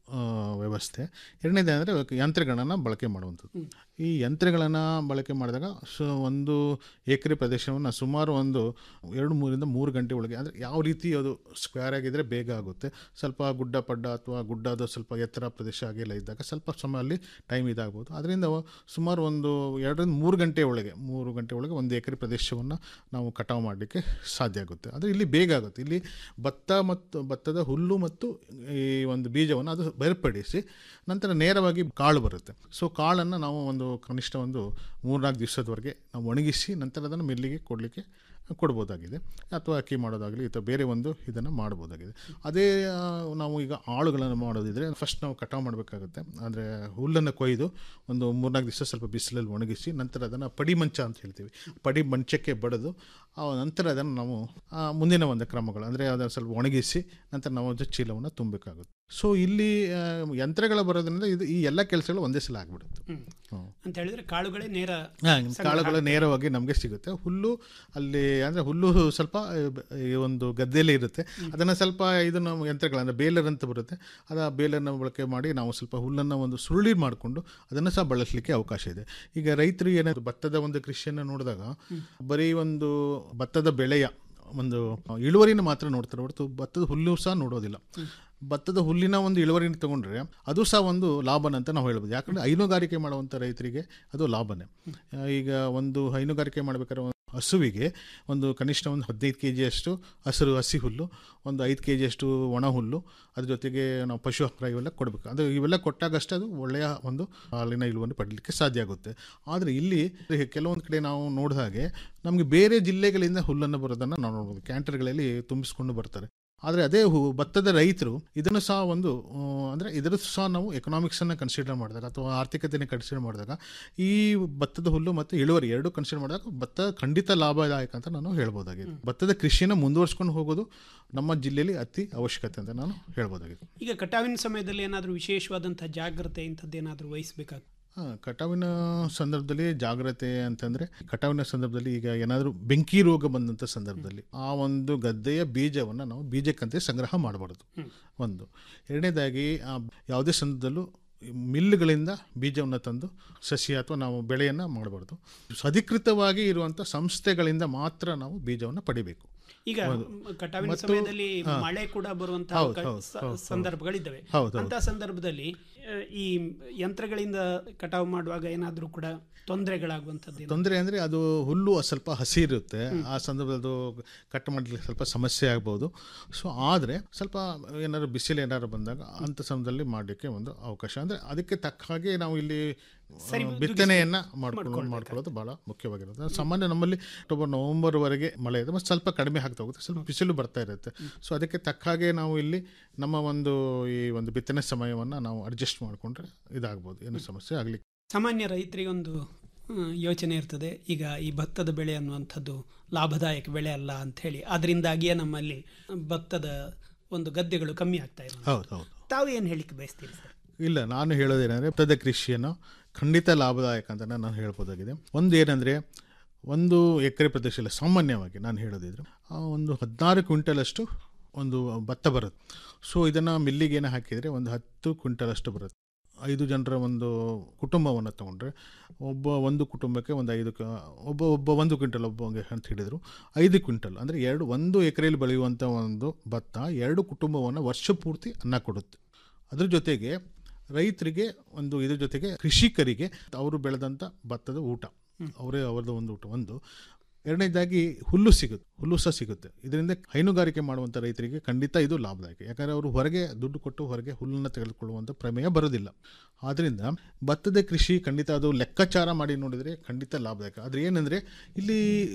ಆ, ವ್ಯವಸ್ಥೆ ಎರಡನೇದೇನೆಂದರೆ ಯಂತ್ರಗಳನ್ನು ಬಳಕೆ ಮಾಡುವಂಥದ್ದು ಈ ಯಂತ್ರಗಳನ್ನು ಬಳಕೆ ಮಾಡಿದಾಗ ಸೊ ಒಂದು ಎಕರೆ ಪ್ರದೇಶವನ್ನು ಸುಮಾರು ಒಂದು ಎರಡು ಮೂರಿಂದ ಮೂರು ಗಂಟೆ ಒಳಗೆ ಅಂದರೆ ಯಾವ ರೀತಿ ಅದು ಸ್ಕ್ವೇರ್ ಆಗಿದ್ದರೆ ಬೇಗ ಆಗುತ್ತೆ ಸ್ವಲ್ಪ ಗುಡ್ಡ ಪಡ್ಡ ಅಥವಾ ಗುಡ್ಡದ ಸ್ವಲ್ಪ ಎತ್ತರ ಪ್ರದೇಶ ಆಗಿಲ್ಲ ಇದ್ದಾಗ ಸ್ವಲ್ಪ ಸಮಯ ಅಲ್ಲಿ ಟೈಮ್ ಇದಾಗ್ಬೋದು ಅದರಿಂದ ಸುಮಾರು ಒಂದು ಎರಡರಿಂದ ಮೂರು ಗಂಟೆ ಒಳಗೆ ಮೂರು ಗಂಟೆ ಒಳಗೆ ಒಂದು ಎಕರೆ ಪ್ರದೇಶವನ್ನು ನಾವು ಕಟಾವು ಮಾಡಲಿಕ್ಕೆ ಸಾಧ್ಯ ಆಗುತ್ತೆ ಆದರೆ ಇಲ್ಲಿ ಬೇಗ ಆಗುತ್ತೆ ಇಲ್ಲಿ ಭತ್ತ ಮತ್ತು ಭತ್ತದ ಹುಲ್ಲು ಮತ್ತು ಈ ಒಂದು ಬೀಜವನ್ನು ಅದು ಬೇರ್ಪಡಿಸಿ ನಂತರ ನೇರವಾಗಿ ಕಾಳು ಬರುತ್ತೆ ಸೊ ಕಾಳನ್ನು ನಾವು ಒಂದು ಕನಿಷ್ಠ ಒಂದು ಮೂರ್ನಾಲ್ಕು ದಿವಸದವರೆಗೆ ನಾವು ಒಣಗಿಸಿ ನಂತರ ಅದನ್ನು ಮಿಲ್ಲಿಗೆ ಕೊಡಲಿಕ್ಕೆ ಕೊಡ್ಬೋದಾಗಿದೆ ಅಥವಾ ಅಕ್ಕಿ ಮಾಡೋದಾಗಲಿ ಅಥವಾ ಬೇರೆ ಒಂದು ಇದನ್ನು ಮಾಡ್ಬೋದಾಗಿದೆ ಅದೇ ಆ, ನಾವು ಈಗ ಆಳುಗಳನ್ನು ಮಾಡೋದಿದ್ರೆ ಫಸ್ಟ್ ನಾವು ಕಟಾವು ಮಾಡಬೇಕಾಗುತ್ತೆ ಅಂದರೆ ಹುಲ್ಲನ್ನು ಕೊಯ್ದು ಒಂದು ಮೂರ್ನಾಲ್ಕು ದಿವಸ ಸ್ವಲ್ಪ ಬಿಸಿಲಲ್ಲಿ ಒಣಗಿಸಿ ನಂತರ ಅದನ್ನು ಪಡಿ ಮಂಚ ಅಂತ ಹೇಳ್ತೀವಿ ಪಡಿ ಮಂಚಕ್ಕೆ ಬಡಿದು ಆ ನಂತರ ಅದನ್ನು ನಾವು ಆ, ಮುಂದಿನ ಒಂದು ಕ್ರಮಗಳು ಅಂದರೆ ಅದನ್ನು ಸ್ವಲ್ಪ ಒಣಗಿಸಿ ನಂತರ ನಾವು ಅದು ಚೀಲವನ್ನು ತುಂಬಬೇಕಾಗುತ್ತೆ ಸೊ ಇಲ್ಲಿ ಆ, ಯಂತ್ರಗಳ ಬರೋದ್ರಿಂದ ಇದು ಈ ಎಲ್ಲ ಕೆಲಸಗಳು ಒಂದೇ ಸಲ ಆಗಿಬಿಡುತ್ತೆ ಹ್ಮ್. ಅಂತ ಹೇಳಿದ್ರೆ ಕಾಳುಗಳೇ ನೇರ ಹಾ, ಸಂಗ್ರಹ ಕಾಳುಗಳು ನೇರವಾಗಿ ನಮಗೆ ಸಿಗುತ್ತೆ ಹುಲ್ಲು ಅಲ್ಲಿ ಅಂದರೆ ಹುಲ್ಲು ಸ್ವಲ್ಪ ಆ, ಬ- ಈ ಒಂದು ಗದ್ದೆಯಲ್ಲೇ ಇರುತ್ತೆ ಅದನ್ನು ಸ್ವಲ್ಪ ಇದನ್ನು ಯಂತ್ರಗಳು ಅಂದರೆ ಬೇಲರ್ ಅಂತ ಬರುತ್ತೆ ಅದು ಆ ಬೇಲನ್ನು ಬಳಕೆ ಮಾಡಿ ನಾವು ಸ್ವಲ್ಪ ಹುಲ್ಲನ್ನು ಒಂದು ಸುರುಳಿ ಮಾಡಿಕೊಂಡು ಅದನ್ನು ಸಹ ಬಳಸಲಿಕ್ಕೆ ಅವಕಾಶ ಇದೆ ಈಗ ರೈತರು ಏನಾದ್ರು ಭತ್ತದ ಒಂದು ಕೃಷಿಯನ್ನು ನೋಡಿದಾಗ ಬರೀ ಒಂದು ಭತ್ತದ ಬೆಳೆಯ ಒಂದು ಇಳುವರಿನ ಮಾತ್ರ ನೋಡ್ತಾರೆ ಹೊರತು ಭತ್ತದ ಹುಲ್ಲು ಸಹ ನೋಡೋದಿಲ್ಲ ಭತ್ತದ ಹುಲ್ಲಿನ ಒಂದು ಇಳುವರಿನ ತಗೊಂಡ್ರೆ ಅದು ಸಹ ಒಂದು ಲಾಭನ ಅಂತ ನಾವು ಹೇಳ್ಬೋದು ಯಾಕಂದರೆ ಹೈನುಗಾರಿಕೆ ಮಾಡುವಂಥ ರೈತರಿಗೆ ಅದು ಲಾಭನೇ ಆ, ಈಗ ಒಂದು ಹೈನುಗಾರಿಕೆ ಮಾಡಬೇಕಾದ್ರೆ ಒಂದು ಹಸುವಿಗೆ ಒಂದು ಕನಿಷ್ಠ ಒಂದು ಹದಿನೈದು ಕೆ ಜಿಯಷ್ಟು ಹಸಿರು ಹಸಿ ಹುಲ್ಲು ಒಂದು ಐದು ಕೆ ಜಿಯಷ್ಟು ಒಣ ಹುಲ್ಲು ಅದ್ರ ಜೊತೆಗೆ ನಾವು ಪಶು ಆಹಾರ ಇವೆಲ್ಲ ಕೊಡಬೇಕು ಅದು ಇವೆಲ್ಲ ಕೊಟ್ಟಾಗಷ್ಟೇ ಅದು ಒಳ್ಳೆಯ ಒಂದು ಹಾಲಿನ ಇಳುವರಿ ಪಡಲಿಕ್ಕೆ ಸಾಧ್ಯ ಆಗುತ್ತೆ ಆದರೆ ಇಲ್ಲಿ ಕೆಲವೊಂದು ಕಡೆ ನಾವು ನೋಡಿದ ಹಾಗೆ ನಮಗೆ ಬೇರೆ ಜಿಲ್ಲೆಗಳಿಂದ ಹುಲ್ಲನ್ನು ಬರೋದನ್ನು ನಾವು ನೋಡ್ಬೋದು ಕ್ಯಾಂಟರ್ಗಳಲ್ಲಿ ತುಂಬಿಸ್ಕೊಂಡು ಬರ್ತಾರೆ ಆದರೆ ಅದೇ ಹೂ ಭತ್ತದ ರೈತರು ಇದನ್ನು ಸಹ ಒಂದು ಆ, ಅಂದರೆ ಇದರ ಸಹ ನಾವು ಎಕನಾಮಿಕ್ಸನ್ನು ಕನ್ಸಿಡರ್ ಮಾಡಿದಾಗ ಅಥವಾ ಆರ್ಥಿಕತೆಯನ್ನು ಕನ್ಸಿಡರ್ ಮಾಡಿದಾಗ ಈ ಭತ್ತದ ಹುಲ್ಲು ಮತ್ತು ಇಳುವರಿ ಎರಡು ಕನ್ಸಿಡರ್ ಮಾಡಿದಾಗ ಭತ್ತ ಖಂಡಿತ ಲಾಭದಾಯಕ ಅಂತ ನಾನು ಹೇಳ್ಬೋದಾಗಿದೆ ಭತ್ತದ ಕೃಷಿಯನ್ನು ಮುಂದುವರ್ಸ್ಕೊಂಡು ಹೋಗೋದು ನಮ್ಮ ಜಿಲ್ಲೆಯಲ್ಲಿ ಅತಿ ಅವಶ್ಯಕತೆ ಅಂತ ನಾನು ಹೇಳ್ಬೋದಾಗಿದೆ ಈಗ ಕಟಾವಿನ ಸಮಯದಲ್ಲಿ ಏನಾದರೂ ವಿಶೇಷವಾದಂಥ ಜಾಗ್ರತೆ ಇಂಥದ್ದೇನಾದರೂ ವಹಿಸಬೇಕಾಗ್ತದೆ ಆ, ಕಟಾವಿನ ಸಂದರ್ಭದಲ್ಲಿ ಜಾಗ್ರತೆ ಅಂತಂದರೆ ಕಟಾವಿನ ಸಂದರ್ಭದಲ್ಲಿ ಈಗ ಏನಾದರೂ ಬೆಂಕಿ ರೋಗ ಬಂದಂಥ ಸಂದರ್ಭದಲ್ಲಿ ಆ ಒಂದು ಗದ್ದೆಯ ಬೀಜವನ್ನು ನಾವು ಬೀಜಕ್ಕಂತೆ ಸಂಗ್ರಹ ಮಾಡಬಾರ್ದು ಒಂದು ಎರಡನೇದಾಗಿ ಆ ಯಾವುದೇ ಸಂದರ್ಭದಲ್ಲೂ ಮಿಲ್ಗಳಿಂದ ಬೀಜವನ್ನು ತಂದು ಸಸ್ಯ ಅಥವಾ ನಾವು ಬೆಳೆಯನ್ನು ಮಾಡಬಾರ್ದು ಅಧಿಕೃತವಾಗಿ ಇರುವಂಥ ಸಂಸ್ಥೆಗಳಿಂದ ಮಾತ್ರ ನಾವು ಬೀಜವನ್ನು ಪಡಿಬೇಕು ಈಗ ಹೌದು. ಕಟಾವಿನ ಮತ್ತು- ಸಮಯದಲ್ಲಿ ಹಾ. ಮಳೆ ಕೂಡ ಬರುವಂತಹ ಹೌದು, ಕ- ಹೌದು, ಸ- ಹೌದು, ಹೌದು. ಸಂದರ್ಭಗಳಿದ್ದಾವೆ ಹೌದು, ಹೌದು. ಅಂತ ಸಂದರ್ಭದಲ್ಲಿ ಆ, ಈ ಯಂತ್ರಗಳಿಂದ ಕಟಾವು ಮಾಡುವಾಗ ಏನಾದರೂ ಕೂಡ ತೊಂದರೆಗಳಾಗುವಂಥದ್ದು ಏನಾದ್ರು- ತೊಂದರೆ ಅಂದರೆ ಅದು ಹುಲ್ಲು ಸ್ವಲ್ಪ ಹಸಿ ಇರುತ್ತೆ ಆ ಸಂದರ್ಭದಲ್ಲಿ ಅದು ಕಟ್ ಮಾಡಲಿಕ್ಕೆ ಸ್ವಲ್ಪ ಸಮಸ್ಯೆ ಆಗ್ಬೋದು ಸೊ ಆದರೆ ಸ್ವಲ್ಪ ಏನಾದ್ರು ಬಿಸಿಲು ಏನಾದ್ರು ಬಂದಾಗ ಅಂಥ ಸಮಯದಲ್ಲಿ ಮಾಡಲಿಕ್ಕೆ ಒಂದು ಅವಕಾಶ ಅಂದರೆ ಅದಕ್ಕೆ ತಕ್ಕ ಹಾಗೆ ನಾವು ಇಲ್ಲಿ ಆ, ಸರಿ, ಬಿತ್ತನೆಯನ್ನು ಮಾಡ್ಕೊಂಡು ಮಾಡ್ಕೊಳ್ಳೋದು ಭಾಳ ಮುಖ್ಯವಾಗಿರುತ್ತೆ ಸಾಮಾನ್ಯ ನಮ್ಮಲ್ಲಿ ಅಕ್ಟೋಬರ್ ನವಂಬರ್ವರೆಗೆ ಮಳೆ ಇದೆ ಮತ್ತು ಸ್ವಲ್ಪ ಕಡಿಮೆ ಆಗ್ತಾ ಹೋಗುತ್ತೆ ಸ್ವಲ್ಪ ಬಿಸಿಲು ಬರ್ತಾ ಇರುತ್ತೆ ಸೊ ಅದಕ್ಕೆ ತಕ್ಕ ಹಾಗೆ ನಾವು ಇಲ್ಲಿ ನಮ್ಮ ಒಂದು ಈ ಒಂದು ಬಿತ್ತನೆ ಸಮಯವನ್ನು ನಾವು ಅಡ್ಜಸ್ಟ್ ಮಾಡಿಕೊಂಡ್ರೆ ಇದಾಗ್ಬೋದು ಏನು ಸಮಸ್ಯೆ ಆಗಲಿಕ್ಕೆ ಸಾಮಾನ್ಯ ರೈತರಿಗೊಂದು ಹ್ಮ್, ಯೋಚನೆ ಇರ್ತದೆ ಈಗ ಈ ಭತ್ತದ ಬೆಳೆ ಅನ್ನುವಂಥದ್ದು ಲಾಭದಾಯಕ ಬೆಳೆ ಅಲ್ಲ ಅಂತ ಹೇಳಿ ಅದರಿಂದಾಗಿಯೇ ನಮ್ಮಲ್ಲಿ ಭತ್ತದ ಒಂದು ಗದ್ದೆಗಳು ಕಮ್ಮಿ ಆಗ್ತಾ ಇರೋದು ಹೌದು ಹೌದು ತಾವು ಏನು ಹೇಳಿಕ್ಕೆ ಬಯಸ್ತೀರಿ ಸರ್ ಇಲ್ಲ ನಾನು ಹೇಳೋದೇನೆಂದರೆ ಭತ್ತದ ಕೃಷಿಯನ್ನು ಖಂಡಿತ ಲಾಭದಾಯಕ ಅಂತ ನಾನು ಹೇಳ್ಬೋದಾಗಿದೆ ಒಂದು ಏನಂದರೆ ಒಂದು ಎಕರೆ ಪ್ರದೇಶದಲ್ಲಿ ಸಾಮಾನ್ಯವಾಗಿ ನಾನು ಹೇಳೋದಿದ್ರೆ ಆ ಒಂದು ಹದಿನಾರು ಕ್ವಿಂಟಲಷ್ಟು ಒಂದು ಭತ್ತ ಬರುತ್ತೆ ಸೊ ಇದನ್ನು ಮಿಲ್ಲಿಗೇನೆ ಹಾಕಿದರೆ ಒಂದು ಹತ್ತು ಕ್ವಿಂಟಲಷ್ಟು ಬರುತ್ತೆ ಐದು ಜನರ ಒಂದು ಕುಟುಂಬವನ್ನು ತಗೊಂಡ್ರೆ ಒಬ್ಬ ಒಂದು ಕುಟುಂಬಕ್ಕೆ ಒಂದು ಐದು ಕ ಒಬ್ಬ ಒಬ್ಬ ಒಂದು ಕ್ವಿಂಟಲ್ ಒಬ್ಬಗೆ ಅಂತ ಹೇಳಿದರು ಐದು ಕ್ವಿಂಟಲ್ ಅಂದರೆ ಎರಡು ಒಂದು ಎಕರೆಯಲ್ಲಿ ಬೆಳೆಯುವಂಥ ಒಂದು ಭತ್ತ ಎರಡು ಕುಟುಂಬವನ್ನು ವರ್ಷ ಪೂರ್ತಿ ಅನ್ನ ಕೊಡುತ್ತೆ ಅದ್ರ ಜೊತೆಗೆ ರೈತರಿಗೆ ಒಂದು ಇದ್ರ ಜೊತೆಗೆ ಕೃಷಿಕರಿಗೆ ಅವರು ಬೆಳೆದಂಥ ಭತ್ತದ ಊಟ ಅವರೇ ಅವರದ್ದು ಒಂದು ಊಟ ಒಂದು ಎರಡನೇದಾಗಿ ಹುಲ್ಲು ಸಿಗುತ್ತೆ ಹುಲ್ಲು ಸಹ ಸಿಗುತ್ತೆ ಇದರಿಂದ ಹೈನುಗಾರಿಕೆ ಮಾಡುವಂಥ ರೈತರಿಗೆ ಖಂಡಿತ ಇದು ಲಾಭದಾಯಕ ಯಾಕಂದರೆ ಅವರು ಹೊರಗೆ ದುಡ್ಡು ಕೊಟ್ಟು ಹೊರಗೆ ಹುಲ್ಲನ್ನು ತೆಗೆದುಕೊಳ್ಳುವಂಥ ಪ್ರಮೇಯ ಬರೋದಿಲ್ಲ ಆದ್ದರಿಂದ ಭತ್ತದ ಕೃಷಿ ಖಂಡಿತ ಅದು ಲೆಕ್ಕಾಚಾರ ಮಾಡಿ ನೋಡಿದರೆ ಖಂಡಿತ ಲಾಭದಾಯಕ ಆದರೆ ಏನಂದರೆ ಇಲ್ಲಿ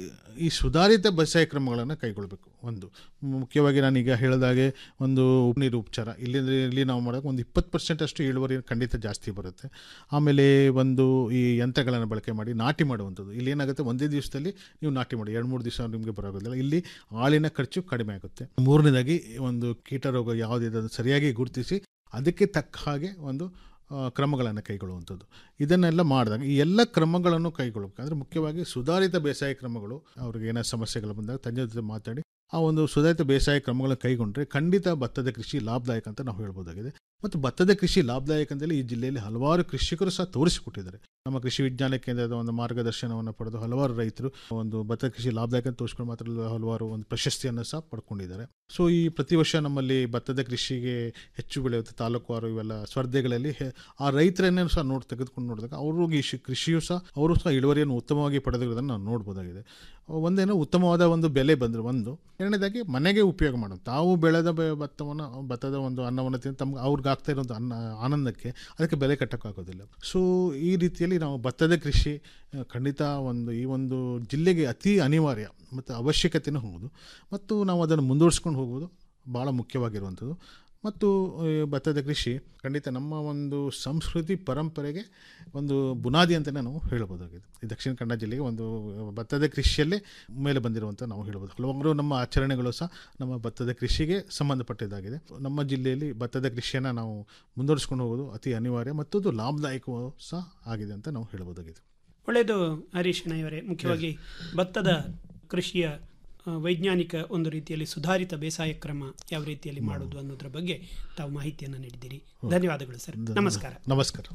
ಈ ಸುಧಾರಿತ ಬೇಸಾಯ ಕ್ರಮಗಳನ್ನು ಕೈಗೊಳ್ಳಬೇಕು ಒಂದು ಮುಖ್ಯವಾಗಿ ನಾನೀಗ ಹೇಳಿದಾಗೆ ಒಂದು ನೀರು ಉಪಚಾರ ಇಲ್ಲಿ ಇಲ್ಲಿ ನಾವು ಮಾಡೋಕೆ ಒಂದು ಇಪ್ಪತ್ತು ಪರ್ಸೆಂಟ್ ಅಷ್ಟು ಇಳುವರಿ ಖಂಡಿತ ಜಾಸ್ತಿ ಬರುತ್ತೆ ಆಮೇಲೆ ಒಂದು ಈ ಯಂತ್ರಗಳನ್ನು ಬಳಕೆ ಮಾಡಿ ನಾಟಿ ಮಾಡುವಂಥದ್ದು ಇಲ್ಲಿ ಏನಾಗುತ್ತೆ ಒಂದೇ ದಿವಸದಲ್ಲಿ ನೀವು ನಾಟಿ ಮಾಡಿ ಎರಡು ಮೂರು ದಿವಸ ನಿಮಗೆ ಬರೋದಿಲ್ಲ ಇಲ್ಲಿ ಆಳಿನ ಖರ್ಚು ಕಡಿಮೆ ಆಗುತ್ತೆ ಮೂರನೇದಾಗಿ ಒಂದು ಕೀಟ ರೋಗ ಯಾವುದಿದೆ ಅದನ್ನು ಸರಿಯಾಗಿ ಗುರುತಿಸಿ ಅದಕ್ಕೆ ತಕ್ಕ ಹಾಗೆ ಒಂದು ಆ, ಕ್ರಮಗಳನ್ನು ಕೈಗೊಳ್ಳುವಂಥದ್ದು ಇದನ್ನೆಲ್ಲ ಮಾಡಿದಾಗ ಈ ಎಲ್ಲ ಕ್ರಮಗಳನ್ನು ಕೈಗೊಳ್ಳಬೇಕು ಅಂದರೆ ಮುಖ್ಯವಾಗಿ ಸುಧಾರಿತ ಬೇಸಾಯ ಕ್ರಮಗಳು ಅವ್ರಿಗೆ ಏನೋ ಸಮಸ್ಯೆಗಳು ಬಂದಾಗ ತಜ್ಞರ ಜೊತೆ ಮಾತಾಡಿ ಆ ಒಂದು ಸುಧಾರಿತ ಬೇಸಾಯ ಕ್ರಮಗಳನ್ನು ಕೈಗೊಂಡ್ರೆ ಖಂಡಿತ ಭತ್ತದ ಕೃಷಿ ಲಾಭದಾಯಕ ಅಂತ ನಾವು ಹೇಳ್ಬೋದಾಗಿದೆ ಮತ್ತು ಭತ್ತದ ಕೃಷಿ ಲಾಭದಾಯಕ ಅಂತೇಳಿ ಈ ಜಿಲ್ಲೆಯಲ್ಲಿ ಹಲವಾರು ಕೃಷಿಕರು ಸಹ ತೋರಿಸಿಕೊಟ್ಟಿದ್ದಾರೆ ನಮ್ಮ ಕೃಷಿ ವಿಜ್ಞಾನ ಕೇಂದ್ರದ ಒಂದು ಮಾರ್ಗದರ್ಶನವನ್ನು ಪಡೆದು ಹಲವಾರು ರೈತರು ಒಂದು ಭತ್ತದ ಕೃಷಿ ಲಾಭದಾಯಕ ಅಂತ ತೋರಿಸ್ಕೊಂಡು ಮಾತ್ರ ಅಲ್ಲ, ಹಲವಾರು ಒಂದು ಪ್ರಶಸ್ತಿಯನ್ನು ಸಹ ಪಡ್ಕೊಂಡಿದ್ದಾರೆ ಸೊ ಈ ಪ್ರತಿ ವರ್ಷ ನಮ್ಮಲ್ಲಿ ಭತ್ತದ ಕೃಷಿಗೆ ಹೆಚ್ಚು ಬೆಳೆಯುತ್ತೆ ತಾಲೂಕುವಾರು ಇವೆಲ್ಲ ಸ್ಪರ್ಧೆಗಳಲ್ಲಿ ಹೆ- ಆ ರೈತರನ್ನೇ ಸಹ ನೋಡಿ ತೆಗೆದುಕೊಂಡು ನೋಡಿದಾಗ ಅವ್ರಿಗೆ ಈ ಶಿ- ಕೃಷಿಯು ಸಹ ಅವರು ಸಹ ಇಳುವರಿಯನ್ನು ಉತ್ತಮವಾಗಿ ಪಡೆದಿರೋದನ್ನು ನಾವು ನೋಡ್ಬೋದಾಗಿದೆ ಒಂದೇನೋ ಉತ್ತಮವಾದ ಒಂದು ಬೆಲೆ ಬಂದರೆ ಒಂದು ಎರಡನೇದಾಗಿ ಮನೆಗೆ ಉಪಯೋಗ ಮಾಡೋದು ತಾವು ಬೆಳೆದ ಬೆ- ಭತ್ತವನ್ನು ಭತ್ತದ ಒಂದು ಅನ್ನವನ್ನು ತಿಂದು ತಮ್ಗೆ ಅವ್ರಿಗೆ ಆಗ್ತಾ ಇರೋಂಥ ಅನ್ನ ಆನಂದಕ್ಕೆ ಅದಕ್ಕೆ ಬೆಲೆ ಕಟ್ಟೋಕ್ಕಾಗೋದಿಲ್ಲ ಸೊ ಈ ರೀತಿಯಲ್ಲಿ ನಾವು ಭತ್ತದ ಕೃಷಿ ಆ, ಖಂಡಿತ ಒಂದು ಈ ಒಂದು ಜಿಲ್ಲೆಗೆ ಅತಿ ಅನಿವಾರ್ಯ ಮತ್ತು ಅವಶ್ಯಕತೆಯೂ ಹೌದು ಮತ್ತು ನಾವು ಅದನ್ನು ಮುಂದುವರಿಸ್ಕೊಂಡು ಹೋಗುವುದು ಭಾಳ ಮುಖ್ಯವಾಗಿರುವಂಥದ್ದು ಮತ್ತು ಈ ಭತ್ತದ ಕೃಷಿ ಖಂಡಿತ ನಮ್ಮ ಒಂದು ಸಂಸ್ಕೃತಿ ಪರಂಪರೆಗೆ ಒಂದು ಬುನಾದಿ ಅಂತಲೇ ನಾವು ಹೇಳ್ಬೋದಾಗಿದೆ ಈ ದಕ್ಷಿಣ ಕನ್ನಡ ಜಿಲ್ಲೆಗೆ ಒಂದು ಭತ್ತದ ಕೃಷಿಯಲ್ಲೇ ಮೇಲೆ ಬಂದಿರುವಂಥ ನಾವು ಹೇಳ್ಬೋದು ಹಲವಾರು ನಮ್ಮ ಆಚರಣೆಗಳು ಸಹ ನಮ್ಮ ಭತ್ತದ ಕೃಷಿಗೆ ಸಂಬಂಧಪಟ್ಟಿದ್ದಾಗಿದೆ ನಮ್ಮ ಜಿಲ್ಲೆಯಲ್ಲಿ ಭತ್ತದ ಕೃಷಿಯನ್ನು ನಾವು ಮುಂದುವರಿಸ್ಕೊಂಡು ಹೋಗೋದು ಅತಿ ಅನಿವಾರ್ಯ ಮತ್ತು ಅದು ಲಾಭದಾಯಕವೂ ಸಹ ಆಗಿದೆ ಅಂತ ನಾವು ಹೇಳ್ಬೋದಾಗಿದೆ ಒಳ್ಳೆಯದು ಹರೀಶ್ ಶೆಣೈಯವರೇ ಮುಖ್ಯವಾಗಿ ಭತ್ತದ ಕೃಷಿಯ ಆ, ವೈಜ್ಞಾನಿಕ ಒಂದು ರೀತಿಯಲ್ಲಿ ಸುಧಾರಿತ ಬೇಸಾಯ ಕ್ರಮ ಯಾವ ರೀತಿಯಲ್ಲಿ ಮಾಡೋದು ಅನ್ನೋದ್ರ ಬಗ್ಗೆ ತಾವು ಮಾಹಿತಿಯನ್ನು ನೀಡಿದ್ದೀರಿ ಧನ್ಯವಾದಗಳು ಸರ್ ನಮಸ್ಕಾರ ನಮಸ್ಕಾರ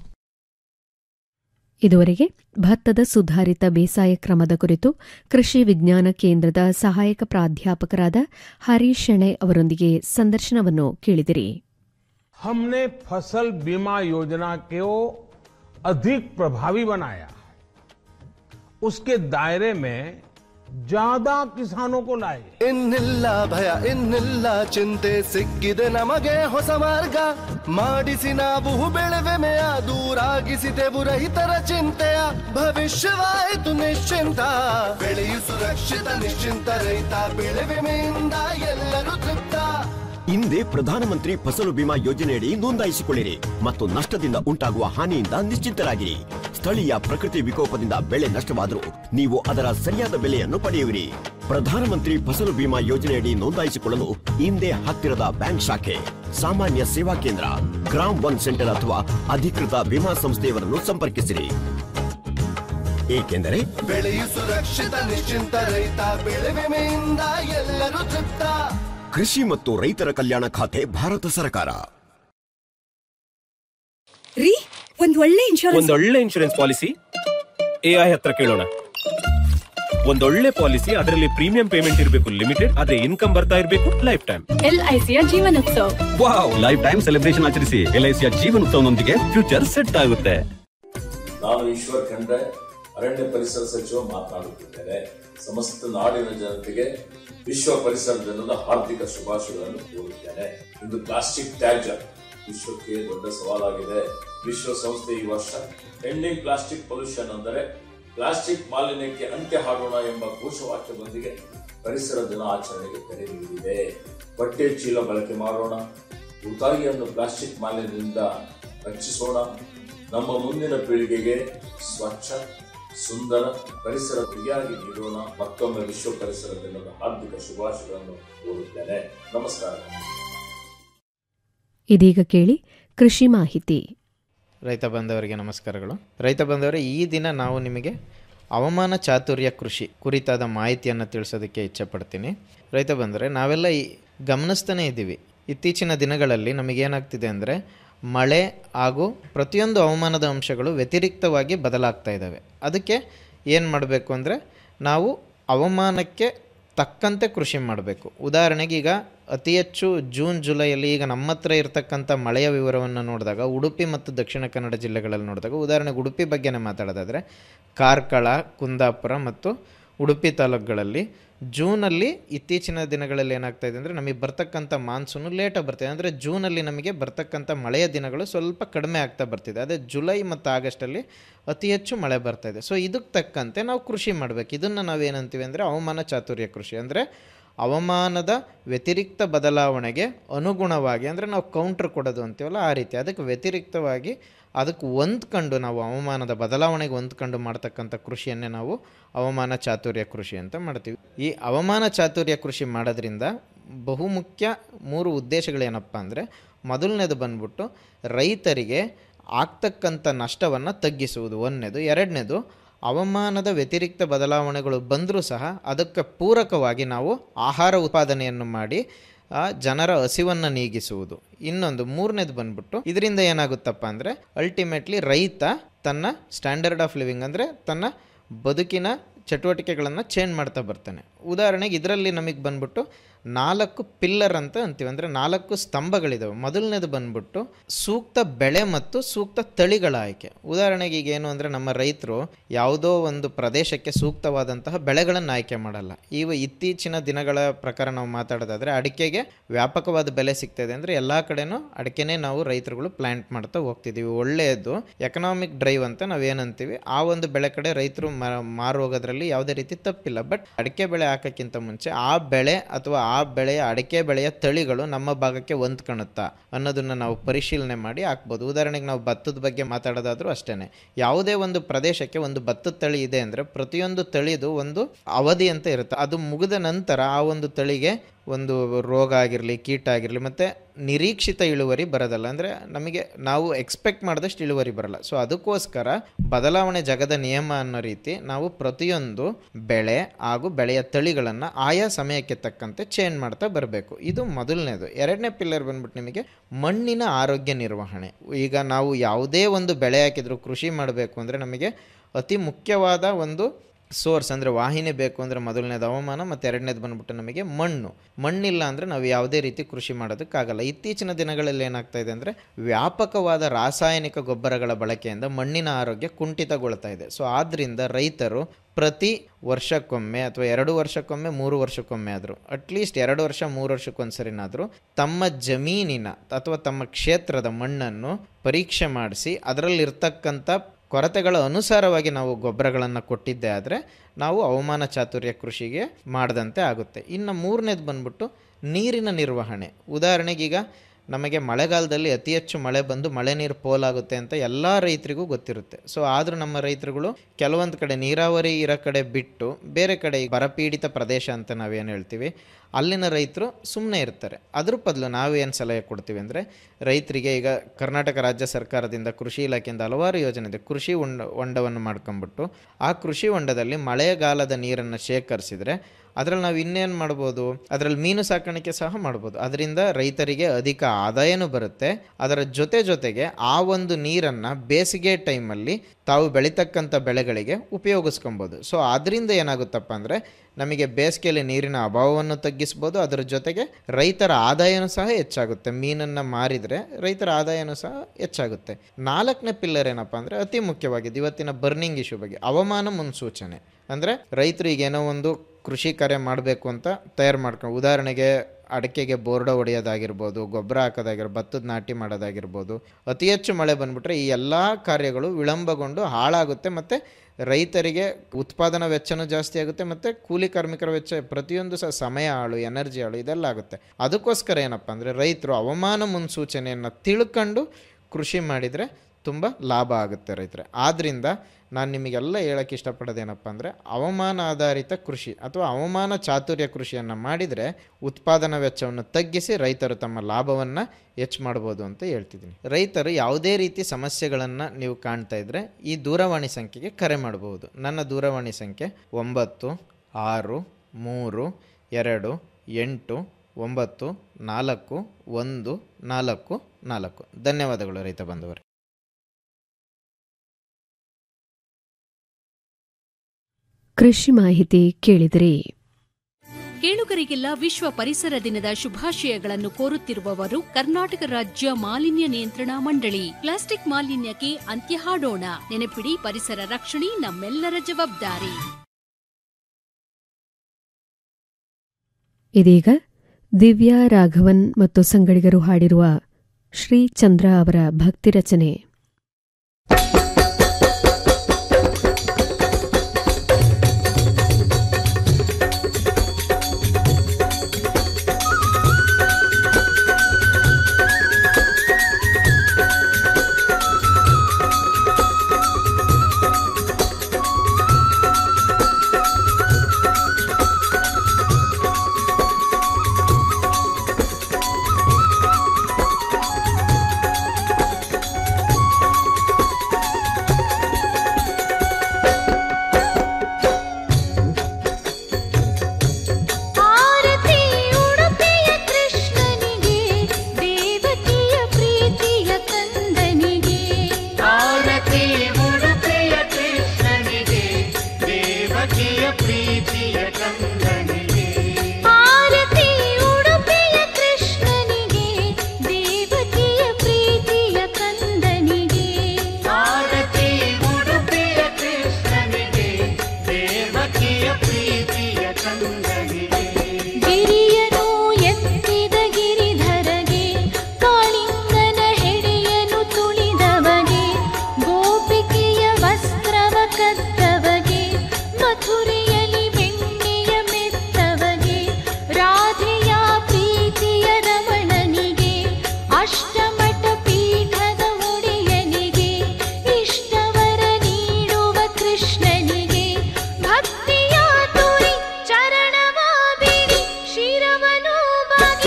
ಇದುವರೆಗೆ ಭತ್ತದ ಸುಧಾರಿತ ಬೇಸಾಯ ಕ್ರಮದ ಕುರಿತು ಕೃಷಿ ವಿಜ್ಞಾನ ಕೇಂದ್ರದ ಸಹಾಯಕ ಪ್ರಾಧ್ಯಾಪಕರಾದ ಹರೀಶ್ ಶೆಣೈ ಅವರೊಂದಿಗೆ ಸಂದರ್ಶನವನ್ನು ಕೇಳಿದಿರಿ हमने फसल बीमा योजना को अधिक प्रभावी बनाया उसके दायरे में ज्यादा किसानों को लाए ಇನ್ನಿಲ್ಲ ಭಯ ಇನ್ನಿಲ್ಲ ಚಿಂತೆ ಸಿಕ್ಕಿದೆ ನಮಗೆ ಹೊಸ ಮಾರ್ಗ ಮಾಡಿಸಿ ನಾವು ಬೆಳೆವೆಮೆಯ ದೂರಾಗಿಸಿದೆವು ರೈತರ ಚಿಂತೆಯ ಭವಿಷ್ಯವಾಯಿತು ನಿಶ್ಚಿಂತ ಬೆಳೆಯು ಸುರಕ್ಷಿತ ನಿಶ್ಚಿಂತ ರೈತ ಬೆಳೆ ವಿಮೆಯಿಂದ ಎಲ್ಲರೂ ತೃಪ್ತ ಹಿಂದೆ ಪ್ರಧಾನಮಂತ್ರಿ ಫಸಲು ಬಿಮಾ ಯೋಜನೆಯಡಿ ನೋಂದಾಯಿಸಿಕೊಳ್ಳಿರಿ ಮತ್ತು ನಷ್ಟದಿಂದ ಉಂಟಾಗುವ ಹಾನಿಯಿಂದ ನಿಶ್ಚಿಂತರಾಗಿರಿ ಸ್ಥಳೀಯ ಪ್ರಕೃತಿ ವಿಕೋಪದಿಂದ ಬೆಳೆ ನಷ್ಟವಾದರೂ ನೀವು ಅದರ ಸರಿಯಾದ ಬೆಲೆಯನ್ನು ಪಡೆಯುವಿರಿ ಪ್ರಧಾನಮಂತ್ರಿ ಫಸಲು ಬಿಮಾ ಯೋಜನೆಯಡಿ ನೋಂದಾಯಿಸಿಕೊಳ್ಳಲು ಹಿಂದೆ ಹತ್ತಿರದ ಬ್ಯಾಂಕ್ ಶಾಖೆ ಸಾಮಾನ್ಯ ಸೇವಾ ಕೇಂದ್ರ ಗ್ರಾಮ್ ಒನ್ ಸೆಂಟರ್ ಅಥವಾ ಅಧಿಕೃತ ವಿಮಾ ಸಂಸ್ಥೆಯವರನ್ನು ಸಂಪರ್ಕಿಸಿರಿ ಏಕೆಂದರೆ ಬೆಳೆಯು ಸುರಕ್ಷಿತ ನಿಶ್ಚಿಂತ ರೈತ ಬೆಳೆ ವಿಮೆಯಿಂದ ಎಲ್ಲರೂ ತೃಪ್ತ ಕೃಷಿ ಮತ್ತು ರೈತರ ಕಲ್ಯಾಣ ಖಾತೆ ಭಾರತ ಸರ್ಕಾರ ರೀ ಒಂದ್ ಒಳ್ಳೆ ಇನ್ಶೂರೆನ್ಸ್ ಒಂದೊಳ್ಳೆ ಇನ್ಶೂರೆನ್ಸ್ ಪಾಲಿಸಿ ಎಐ ಹತ್ರ ಕೇಳೋಣ ಒಂದೊಳ್ಳೆ ಪಾಲಿಸಿ ಅದರಲ್ಲಿ ಪ್ರೀಮಿಯಂ ಪೇಮೆಂಟ್ ಇರಬೇಕು ಲಿಮಿಟೆಡ್ ಅದೇ ಇನ್ಕಮ್ ಬರ್ತಾ ಇರಬೇಕು ಲೈಫ್ ಟೈಮ್ ಎಲ್ಐಸಿಯ Jeevanotsav wow life time celebration ಆಚರಿಸಿ ಎಲ್ಐಸಿಯ ಜೀವನೋತ್ಸವನೊಂದಿಗೆ ಫ್ಯೂಚರ್ ಸೆಟ್ ಆಗುತ್ತೆ ನಾನು ಈಶ್ವರ್ ಖಂಡ್ರೆ ಅರಣ್ಯ ಪರಿಸರ ಸಚಿವ ಮಾತನಾಡುತ್ತಿದ್ದೇನೆ ಸಮಸ್ತ ನಾಡಿನ ಜನತೆಗೆ ವಿಶ್ವ ಪರಿಸರ ದಿನದ ಹಾರ್ದಿಕ ಶುಭಾಶಯಗಳನ್ನು ಕೋರುತ್ತೇನೆ ಇಂದು ಪ್ಲಾಸ್ಟಿಕ್ ತ್ಯಾಜ್ಯ ವಿಶ್ವಕ್ಕೆ ದೊಡ್ಡ ಸವಾಲಾಗಿದೆ ವಿಶ್ವಸಂಸ್ಥೆ ಈ ವರ್ಷ ಎಂಡಿಂಗ್ ಪ್ಲಾಸ್ಟಿಕ್ ಪೊಲ್ಯೂಷನ್ ಅಂದರೆ ಪ್ಲಾಸ್ಟಿಕ್ ಮಾಲಿನ್ಯಕ್ಕೆ ಅಂತ್ಯ ಹಾಡೋಣ ಎಂಬ ಘೋಷವಾಕ್ಯದೊಂದಿಗೆ ಪರಿಸರ ದಿನ ಆಚರಣೆಗೆ ಕರೆ ನೀಡಿದೆ ಬಟ್ಟೆ ಚೀಲ ಬಳಕೆ ಮಾಡೋಣ ಉತಾಯಿಯನ್ನು ಪ್ಲಾಸ್ಟಿಕ್ ಮಾಲಿನ್ಯದಿಂದ ರಕ್ಷಿಸೋಣ ನಮ್ಮ ಮುಂದಿನ ಪೀಳಿಗೆಗೆ ಸ್ವಚ್ಛ ಸುಂದರ ಪರಿಸರ ಪ್ರಿಯಾಗಿ ನೀಡೋಣ ಮತ್ತೊಮ್ಮೆ ವಿಶ್ವ ಪರಿಸರ ದಿನದ ಹಾರ್ದಿಕ ಶುಭಾಶಯಗಳನ್ನು ಕೋರುತ್ತೇನೆ ನಮಸ್ಕಾರ ಇದೀಗ ಕೇಳಿ ಕೃಷಿ ಮಾಹಿತಿ ರೈತ ಬಾಂಧವರಿಗೆ ನಮಸ್ಕಾರಗಳು ರೈತ ಬಾಂಧವರೇ ಈ ದಿನ ನಾವು ನಿಮಗೆ ಹವಾಮಾನ ಚಾತುರ್ಯ ಕೃಷಿ ಕುರಿತಾದ ಮಾಹಿತಿಯನ್ನು ತಿಳಿಸೋದಕ್ಕೆ ಇಚ್ಛೆಪಡ್ತೀನಿ ರೈತ ಬಂದರೆ ನಾವೆಲ್ಲ ಈ ಗಮನಿಸ್ತಾನೆ ಇದ್ದೀವಿ ಇತ್ತೀಚಿನ ದಿನಗಳಲ್ಲಿ ನಮಗೇನಾಗ್ತಿದೆ ಅಂದರೆ ಮಳೆ ಹಾಗೂ ಪ್ರತಿಯೊಂದು ಹವಾಮಾನದ ಅಂಶಗಳು ವ್ಯತಿರಿಕ್ತವಾಗಿ ಬದಲಾಗ್ತಾ ಇದ್ದಾವೆ ಅದಕ್ಕೆ ಏನು ಮಾಡಬೇಕು ಅಂದರೆ ನಾವು ಹವಾಮಾನಕ್ಕೆ ತಕ್ಕಂತೆ ಕೃಷಿ ಮಾಡಬೇಕು ಉದಾಹರಣೆಗೆ ಈಗ ಅತಿ ಹೆಚ್ಚು ಜೂನ್ ಜುಲೈಯಲ್ಲಿ ಈಗ ನಮ್ಮ ಹತ್ರ ಇರತಕ್ಕಂಥ ಮಳೆಯ ವಿವರವನ್ನು ನೋಡಿದಾಗ ಉಡುಪಿ ಮತ್ತು ದಕ್ಷಿಣ ಕನ್ನಡ ಜಿಲ್ಲೆಗಳಲ್ಲಿ ನೋಡಿದಾಗ ಉದಾಹರಣೆಗೆ ಉಡುಪಿ ಬಗ್ಗೆನೇ ಮಾತಾಡೋದಾದರೆ ಕಾರ್ಕಳ ಕುಂದಾಪುರ ಮತ್ತು ಉಡುಪಿ ತಾಲೂಕುಗಳಲ್ಲಿ ಜೂನಲ್ಲಿ ಇತ್ತೀಚಿನ ದಿನಗಳಲ್ಲಿ ಏನಾಗ್ತಾ ಇದೆ ಅಂದರೆ ನಮಗೆ ಬರ್ತಕ್ಕಂಥ ಮಾನ್ಸೂನು ಲೇಟಾಗಿ ಬರ್ತಿದೆ ಅಂದರೆ ಜೂನಲ್ಲಿ ನಮಗೆ ಬರ್ತಕ್ಕಂಥ ಮಳೆಯ ದಿನಗಳು ಸ್ವಲ್ಪ ಕಡಿಮೆ ಆಗ್ತಾ ಬರ್ತಿದೆ ಅದೇ ಜುಲೈ ಮತ್ತು ಆಗಸ್ಟಲ್ಲಿ ಅತಿ ಹೆಚ್ಚು ಮಳೆ ಬರ್ತಾ ಇದೆ ಸೊ ಇದಕ್ಕೆ ತಕ್ಕಂತೆ ನಾವು ಕೃಷಿ ಮಾಡಬೇಕು ಇದನ್ನು ನಾವೇನಂತೀವಿ ಅಂದರೆ ಹವಾಮಾನ ಚಾತುರ್ಯ ಕೃಷಿ ಅಂದರೆ ಹವಾಮಾನದ ವ್ಯತಿರಿಕ್ತ ಬದಲಾವಣೆಗೆ ಅನುಗುಣವಾಗಿ ಅಂದರೆ ನಾವು ಕೌಂಟ್ರ್ ಕೊಡೋದು ಅಂತೀವಲ್ಲ ಆ ರೀತಿ ಅದಕ್ಕೆ ವ್ಯತಿರಿಕ್ತವಾಗಿ ಅದಕ್ಕೆ ಹೊಂದ್ಕೊಂಡು ನಾವು ಹವಾಮಾನದ ಬದಲಾವಣೆಗೆ ಹೊಂದ್ಕೊಂಡು ಮಾಡ್ತಕ್ಕಂಥ ಕೃಷಿಯನ್ನೇ ನಾವು ಹವಾಮಾನ ಚಾತುರ್ಯ ಕೃಷಿ ಅಂತ ಮಾಡ್ತೀವಿ ಈ ಹವಾಮಾನ ಚಾತುರ್ಯ ಕೃಷಿ ಮಾಡೋದ್ರಿಂದ ಬಹುಮುಖ್ಯ ಮೂರು ಉದ್ದೇಶಗಳೇನಪ್ಪ ಅಂದರೆ ಮೊದಲನೇದು ಬಂದ್ಬಿಟ್ಟು ರೈತರಿಗೆ ಆಗ್ತಕ್ಕಂಥ ನಷ್ಟವನ್ನು ತಗ್ಗಿಸುವುದು ಒಂದನೇದು ಎರಡನೇದು ಹವಾಮಾನದ ವ್ಯತಿರಿಕ್ತ ಬದಲಾವಣೆಗಳು ಬಂದರೂ ಸಹ ಅದಕ್ಕೆ ಪೂರಕವಾಗಿ ನಾವು ಆಹಾರ ಉತ್ಪಾದನೆಯನ್ನು ಮಾಡಿ ಆ ಜನರ ಹಸಿವನ್ನು ನೀಗಿಸುವುದು ಇನ್ನೊಂದು ಮೂರನೇದು ಬಂದ್ಬಿಟ್ಟು ಇದರಿಂದ ಏನಾಗುತ್ತಪ್ಪ ಅಂದರೆ ಅಲ್ಟಿಮೇಟ್ಲಿ ರೈತ ತನ್ನ ಸ್ಟ್ಯಾಂಡರ್ಡ್ ಆಫ್ ಲಿವಿಂಗ್ ಅಂದರೆ ತನ್ನ ಬದುಕಿನ ಚಟುವಟಿಕೆಗಳನ್ನು ಚೇಂಜ್ ಮಾಡ್ತಾ ಬರ್ತಾನೆ ಉದಾಹರಣೆಗೆ ಇದರಲ್ಲಿ ನಮಗೆ ಬಂದ್ಬಿಟ್ಟು ನಾಲ್ಕು ಪಿಲ್ಲರ್ ಅಂತ ಅಂತೀವಿ ಅಂದರೆ ನಾಲ್ಕು ಸ್ತಂಭಗಳಿದಾವೆ ಮೊದಲನೇದು ಬಂದ್ಬಿಟ್ಟು ಸೂಕ್ತ ಬೆಳೆ ಮತ್ತು ಸೂಕ್ತ ತಳಿಗಳ ಆಯ್ಕೆ ಉದಾಹರಣೆಗೆ ಈಗ ಏನು ಅಂದರೆ ನಮ್ಮ ರೈತರು ಯಾವುದೋ ಒಂದು ಪ್ರದೇಶಕ್ಕೆ ಸೂಕ್ತವಾದಂತಹ ಬೆಳೆಗಳನ್ನು ಆಯ್ಕೆ ಮಾಡಲ್ಲ ಇವು ಇತ್ತೀಚಿನ ದಿನಗಳ ಪ್ರಕಾರ ನಾವು ಮಾತಾಡೋದಾದರೆ ಅಡಿಕೆಗೆ ವ್ಯಾಪಕವಾದ ಬೆಲೆ ಸಿಗ್ತಾ ಇದೆ ಅಂದರೆ ಎಲ್ಲ ಕಡೆನೂ ಅಡಿಕೆನೇ ನಾವು ರೈತರುಗಳು ಪ್ಲಾಂಟ್ ಮಾಡ್ತಾ ಹೋಗ್ತಿದ್ದೀವಿ ಒಳ್ಳೆಯದು ಎಕನಾಮಿಕ್ ಡ್ರೈವ್ ಅಂತ ನಾವೇನಂತೀವಿ ಆ ಒಂದು ಬೆಳೆ ಕಡೆ ರೈತರು ಮಾರು ಹೋಗೋದ್ರಲ್ಲಿ ಯಾವುದೇ ರೀತಿ ತಪ್ಪಿಲ್ಲ ಬಟ್ ಅಡಿಕೆ ಬೆಳೆ ಹಾಕೋಕ್ಕಿಂತ ಮುಂಚೆ ಆ ಬೆಳೆ ಅಥವಾ ಆ ಬೆಳೆಯ ಅಡಿಕೆ ಬೆಳೆಯ ತಳಿಗಳು ನಮ್ಮ ಭಾಗಕ್ಕೆ ಹೊಂದ್ಕೊಳುತ್ತಾ ಅನ್ನೋದನ್ನು ನಾವು ಪರಿಶೀಲನೆ ಮಾಡಿ ಹಾಕ್ಬೋದು ಉದಾಹರಣೆಗೆ ನಾವು ಭತ್ತದ ಬಗ್ಗೆ ಮಾತಾಡೋದಾದ್ರೂ ಅಷ್ಟೇ ಯಾವುದೇ ಒಂದು ಪ್ರದೇಶಕ್ಕೆ ಒಂದು ಭತ್ತದ ತಳಿ ಇದೆ ಅಂದರೆ ಪ್ರತಿಯೊಂದು ತಳಿದು ಒಂದು ಅವಧಿ ಅಂತ ಇರುತ್ತೆ ಅದು ಮುಗಿದ ನಂತರ ಆ ಒಂದು ತಳಿಗೆ ಒಂದು ರೋಗ ಆಗಿರಲಿ ಕೀಟ ಆಗಿರಲಿ ಮತ್ತು ನಿರೀಕ್ಷಿತ ಇಳುವರಿ ಬರೋದಲ್ಲ ಅಂದರೆ ನಮಗೆ ನಾವು ಎಕ್ಸ್ಪೆಕ್ಟ್ ಮಾಡಿದಷ್ಟು ಇಳುವರಿ ಬರಲ್ಲ ಸೊ ಅದಕ್ಕೋಸ್ಕರ ಬದಲಾವಣೆ ಜಗದ ನಿಯಮ ಅನ್ನೋ ರೀತಿ ನಾವು ಪ್ರತಿಯೊಂದು ಬೆಳೆ ಹಾಗೂ ಬೆಳೆಯ ತಳಿಗಳನ್ನು ಆಯಾ ಸಮಯಕ್ಕೆ ತಕ್ಕಂತೆ ಚೇಂಜ್ ಮಾಡ್ತಾ ಬರಬೇಕು ಇದು ಮೊದಲನೇದು ಎರಡನೇ ಪಿಲ್ಲರ್ ಬಂದ್ಬಿಟ್ಟು ನಿಮಗೆ ಮಣ್ಣಿನ ಆರೋಗ್ಯ ನಿರ್ವಹಣೆ ಈಗ ನಾವು ಯಾವುದೇ ಒಂದು ಬೆಳೆ ಹಾಕಿದ್ರು ಕೃಷಿ ಮಾಡಬೇಕು ಅಂದರೆ ನಮಗೆ ಅತಿ ಮುಖ್ಯವಾದ ಒಂದು ಸೋರ್ಸ್ ಅಂದರೆ ವಾಹಿನಿ ಬೇಕು ಅಂದರೆ ಮೊದಲನೇದು ಹವಾಮಾನ ಮತ್ತು ಎರಡನೇದು ಬಂದ್ಬಿಟ್ಟು ನಮಗೆ ಮಣ್ಣು ಮಣ್ಣಿಲ್ಲ ಅಂದರೆ ನಾವು ಯಾವುದೇ ರೀತಿ ಕೃಷಿ ಮಾಡೋದಕ್ಕಾಗಲ್ಲ ಇತ್ತೀಚಿನ ದಿನಗಳಲ್ಲಿ ಏನಾಗ್ತಾ ಇದೆ ಅಂದರೆ ವ್ಯಾಪಕವಾದ ರಾಸಾಯನಿಕ ಗೊಬ್ಬರಗಳ ಬಳಕೆಯಿಂದ ಮಣ್ಣಿನ ಆರೋಗ್ಯ ಕುಂಠಿತಗೊಳ್ತಾ ಇದೆ ಸೊ ಆದ್ದರಿಂದ ರೈತರು ಪ್ರತಿ ವರ್ಷಕ್ಕೊಮ್ಮೆ ಅಥವಾ ಎರಡು ವರ್ಷಕ್ಕೊಮ್ಮೆ ಮೂರು ವರ್ಷಕ್ಕೊಮ್ಮೆ ಆದರೂ ಅಟ್ಲೀಸ್ಟ್ ಎರಡು ವರ್ಷ ಮೂರು ವರ್ಷಕ್ಕೊಂದ್ಸರಿನಾದರೂ ತಮ್ಮ ಜಮೀನಿನ ಅಥವಾ ತಮ್ಮ ಕ್ಷೇತ್ರದ ಮಣ್ಣನ್ನು ಪರೀಕ್ಷೆ ಮಾಡಿಸಿ ಅದರಲ್ಲಿರ್ತಕ್ಕಂಥ ಕೊರತೆಗಳ ಅನುಸಾರವಾಗಿ ನಾವು ಗೊಬ್ಬರಗಳನ್ನು ಕೊಟ್ಟಿದ್ದೇ ಆದರೆ ನಾವು ಹವಾಮಾನ ಚಾತುರ್ಯ ಕೃಷಿಗೆ ಮಾಡದಂತೆ ಆಗುತ್ತೆ ಇನ್ನು ಮೂರನೇದು ಬಂದ್ಬಿಟ್ಟು ನೀರಿನ ನಿರ್ವಹಣೆ ಉದಾಹರಣೆಗೆ ಈಗ ನಮಗೆ ಮಳೆಗಾಲದಲ್ಲಿ ಅತಿ ಹೆಚ್ಚು ಮಳೆ ಬಂದು ಮಳೆ ನೀರು ಪೋಲಾಗುತ್ತೆ ಅಂತ ಎಲ್ಲ ರೈತರಿಗೂ ಗೊತ್ತಿರುತ್ತೆ ಸೊ ಆದರೂ ನಮ್ಮ ರೈತರುಗಳು ಕೆಲವೊಂದು ಕಡೆ ನೀರಾವರಿ ಇರೋ ಕಡೆ ಬಿಟ್ಟು ಬೇರೆ ಕಡೆ ಈಗ ಬರಪೀಡಿತ ಪ್ರದೇಶ ಅಂತ ನಾವೇನು ಹೇಳ್ತೀವಿ ಅಲ್ಲಿನ ರೈತರು ಸುಮ್ಮನೆ ಇರ್ತಾರೆ ಅದ್ರ ಬದಲು ನಾವೇನು ಸಲಹೆ ಕೊಡ್ತೀವಿ ಅಂದರೆ ರೈತರಿಗೆ ಈಗ ಕರ್ನಾಟಕ ರಾಜ್ಯ ಸರ್ಕಾರದಿಂದ ಕೃಷಿ ಇಲಾಖೆಯಿಂದ ಹಲವಾರು ಯೋಜನೆ ಇದೆ ಕೃಷಿ ಹೊಂಡ ಹೊಂಡವನ್ನು ಮಾಡ್ಕೊಂಬಿಟ್ಟು ಆ ಕೃಷಿ ಹೊಂಡದಲ್ಲಿ ಮಳೆಗಾಲದ ನೀರನ್ನು ಶೇಖರಿಸಿದರೆ ಅದರಲ್ಲಿ ನಾವು ಇನ್ನೇನು ಮಾಡ್ಬೋದು ಅದರಲ್ಲಿ ಮೀನು ಸಾಕಾಣಿಕೆ ಸಹ ಮಾಡ್ಬೋದು ಅದರಿಂದ ರೈತರಿಗೆ ಅಧಿಕ ಆದಾಯನೂ ಬರುತ್ತೆ ಅದರ ಜೊತೆ ಜೊತೆಗೆ ಆ ಒಂದು ನೀರನ್ನು ಬೇಸಿಗೆ ಟೈಮಲ್ಲಿ ತಾವು ಬೆಳೀತಕ್ಕಂಥ ಬೆಳೆಗಳಿಗೆ ಉಪಯೋಗಿಸ್ಕೊಬೋದು ಸೊ ಅದರಿಂದ ಏನಾಗುತ್ತಪ್ಪ ಅಂದರೆ ನಮಗೆ ಬೇಸಿಗೆಯಲ್ಲಿ ನೀರಿನ ಅಭಾವವನ್ನು ತಗ್ಗಿಸ್ಬೋದು ಅದರ ಜೊತೆಗೆ ರೈತರ ಆದಾಯನೂ ಸಹ ಹೆಚ್ಚಾಗುತ್ತೆ ಮೀನನ್ನು ಮಾರಿದರೆ ರೈತರ ಆದಾಯನೂ ಸಹ ಹೆಚ್ಚಾಗುತ್ತೆ ನಾಲ್ಕನೇ ಪಿಲ್ಲರ್ ಏನಪ್ಪ ಅಂದರೆ ಅತಿ ಮುಖ್ಯವಾಗಿದೆ ಇವತ್ತಿನ ಬರ್ನಿಂಗ್ ಇಶ್ಯೂ ಬಗ್ಗೆ ಹವಾಮಾನ ಮುನ್ಸೂಚನೆ ಅಂದರೆ ರೈತರು ಈಗೇನೋ ಒಂದು ಕೃಷಿ ಕಾರ್ಯ ಮಾಡಬೇಕು ಅಂತ ತಯಾರು ಮಾಡ್ಕೊಂಡು ಉದಾಹರಣೆಗೆ ಅಡಿಕೆಗೆ ಬೋರ್ಡ ಹೊಡೆಯೋದಾಗಿರ್ಬೋದು ಗೊಬ್ಬರ ಹಾಕೋದಾಗಿರ್ಬೋದು ಭತ್ತದ ನಾಟಿ ಮಾಡೋದಾಗಿರ್ಬೋದು ಅತಿ ಹೆಚ್ಚು ಮಳೆ ಬಂದ್ಬಿಟ್ರೆ ಈ ಎಲ್ಲ ಕಾರ್ಯಗಳು ವಿಳಂಬಗೊಂಡು ಹಾಳಾಗುತ್ತೆ ಮತ್ತು ರೈತರಿಗೆ ಉತ್ಪಾದನಾ ವೆಚ್ಚನೂ ಜಾಸ್ತಿ ಆಗುತ್ತೆ ಮತ್ತು ಕೂಲಿ ಕಾರ್ಮಿಕರ ವೆಚ್ಚ ಪ್ರತಿಯೊಂದು ಸಹ ಸಮಯ ಹಾಳು ಎನರ್ಜಿ ಹಾಳು ಇದೆಲ್ಲ ಆಗುತ್ತೆ ಅದಕ್ಕೋಸ್ಕರ ಏನಪ್ಪ ಅಂದರೆ ರೈತರು ಹವಾಮಾನ ಮುನ್ಸೂಚನೆಯನ್ನು ತಿಳ್ಕೊಂಡು ಕೃಷಿ ಮಾಡಿದರೆ ತುಂಬ ಲಾಭ ಆಗುತ್ತೆ ರೈತರೆ ಆದ್ದರಿಂದ ನಾನು ನಿಮಗೆಲ್ಲ ಹೇಳೋಕ್ಕೆ ಇಷ್ಟಪಡೋದೇನಪ್ಪ ಅಂದರೆ ಹವಾಮಾನ ಆಧಾರಿತ ಕೃಷಿ ಅಥವಾ ಹವಾಮಾನ ಚಾತುರ್ಯ ಕೃಷಿಯನ್ನು ಮಾಡಿದರೆ ಉತ್ಪಾದನಾ ವೆಚ್ಚವನ್ನು ತಗ್ಗಿಸಿ ರೈತರು ತಮ್ಮ ಲಾಭವನ್ನು ಹೆಚ್ಚು ಮಾಡ್ಬೋದು ಅಂತ ಹೇಳ್ತಿದ್ದೀನಿ ರೈತರು ಯಾವುದೇ ರೀತಿ ಸಮಸ್ಯೆಗಳನ್ನು ನೀವು ಕಾಣ್ತಾ ಇದ್ದರೆ ಈ ದೂರವಾಣಿ ಸಂಖ್ಯೆಗೆ ಕರೆ ಮಾಡಬಹುದು ನನ್ನ ದೂರವಾಣಿ ಸಂಖ್ಯೆ ಒಂಬತ್ತು ಆರು ಮೂರು ಎರಡು ಎಂಟು ಒಂಬತ್ತು ನಾಲ್ಕು ಒಂದು ನಾಲ್ಕು ನಾಲ್ಕು ಧನ್ಯವಾದಗಳು ರೈತ ಬಂಧುವರೇ ಕೃಷಿ ಮಾಹಿತಿ ಕೇಳಿದ್ರಿ ಕೇಳುಗರಿಗೆಲ್ಲ ವಿಶ್ವ ಪರಿಸರ ದಿನದ ಶುಭಾಶಯಗಳನ್ನು ಕೋರುತ್ತಿರುವವರು ಕರ್ನಾಟಕ ರಾಜ್ಯ ಮಾಲಿನ್ಯ ನಿಯಂತ್ರಣ ಮಂಡಳಿ ಪ್ಲಾಸ್ಟಿಕ್ ಮಾಲಿನ್ಯಕ್ಕೆ ಅಂತ್ಯ ಹಾಡೋಣ ನೆನಪಿಡಿ ಪರಿಸರ ರಕ್ಷಣೆ ನಮ್ಮೆಲ್ಲರ ಜವಾಬ್ದಾರಿ ಇದೀಗ ದಿವ್ಯಾ ರಾಘವನ್ ಮತ್ತು ಸಂಗಡಿಗರು ಹಾಡಿರುವ ಶ್ರೀ ಚಂದ್ರ ಅವರ ಭಕ್ತಿ ರಚನೆ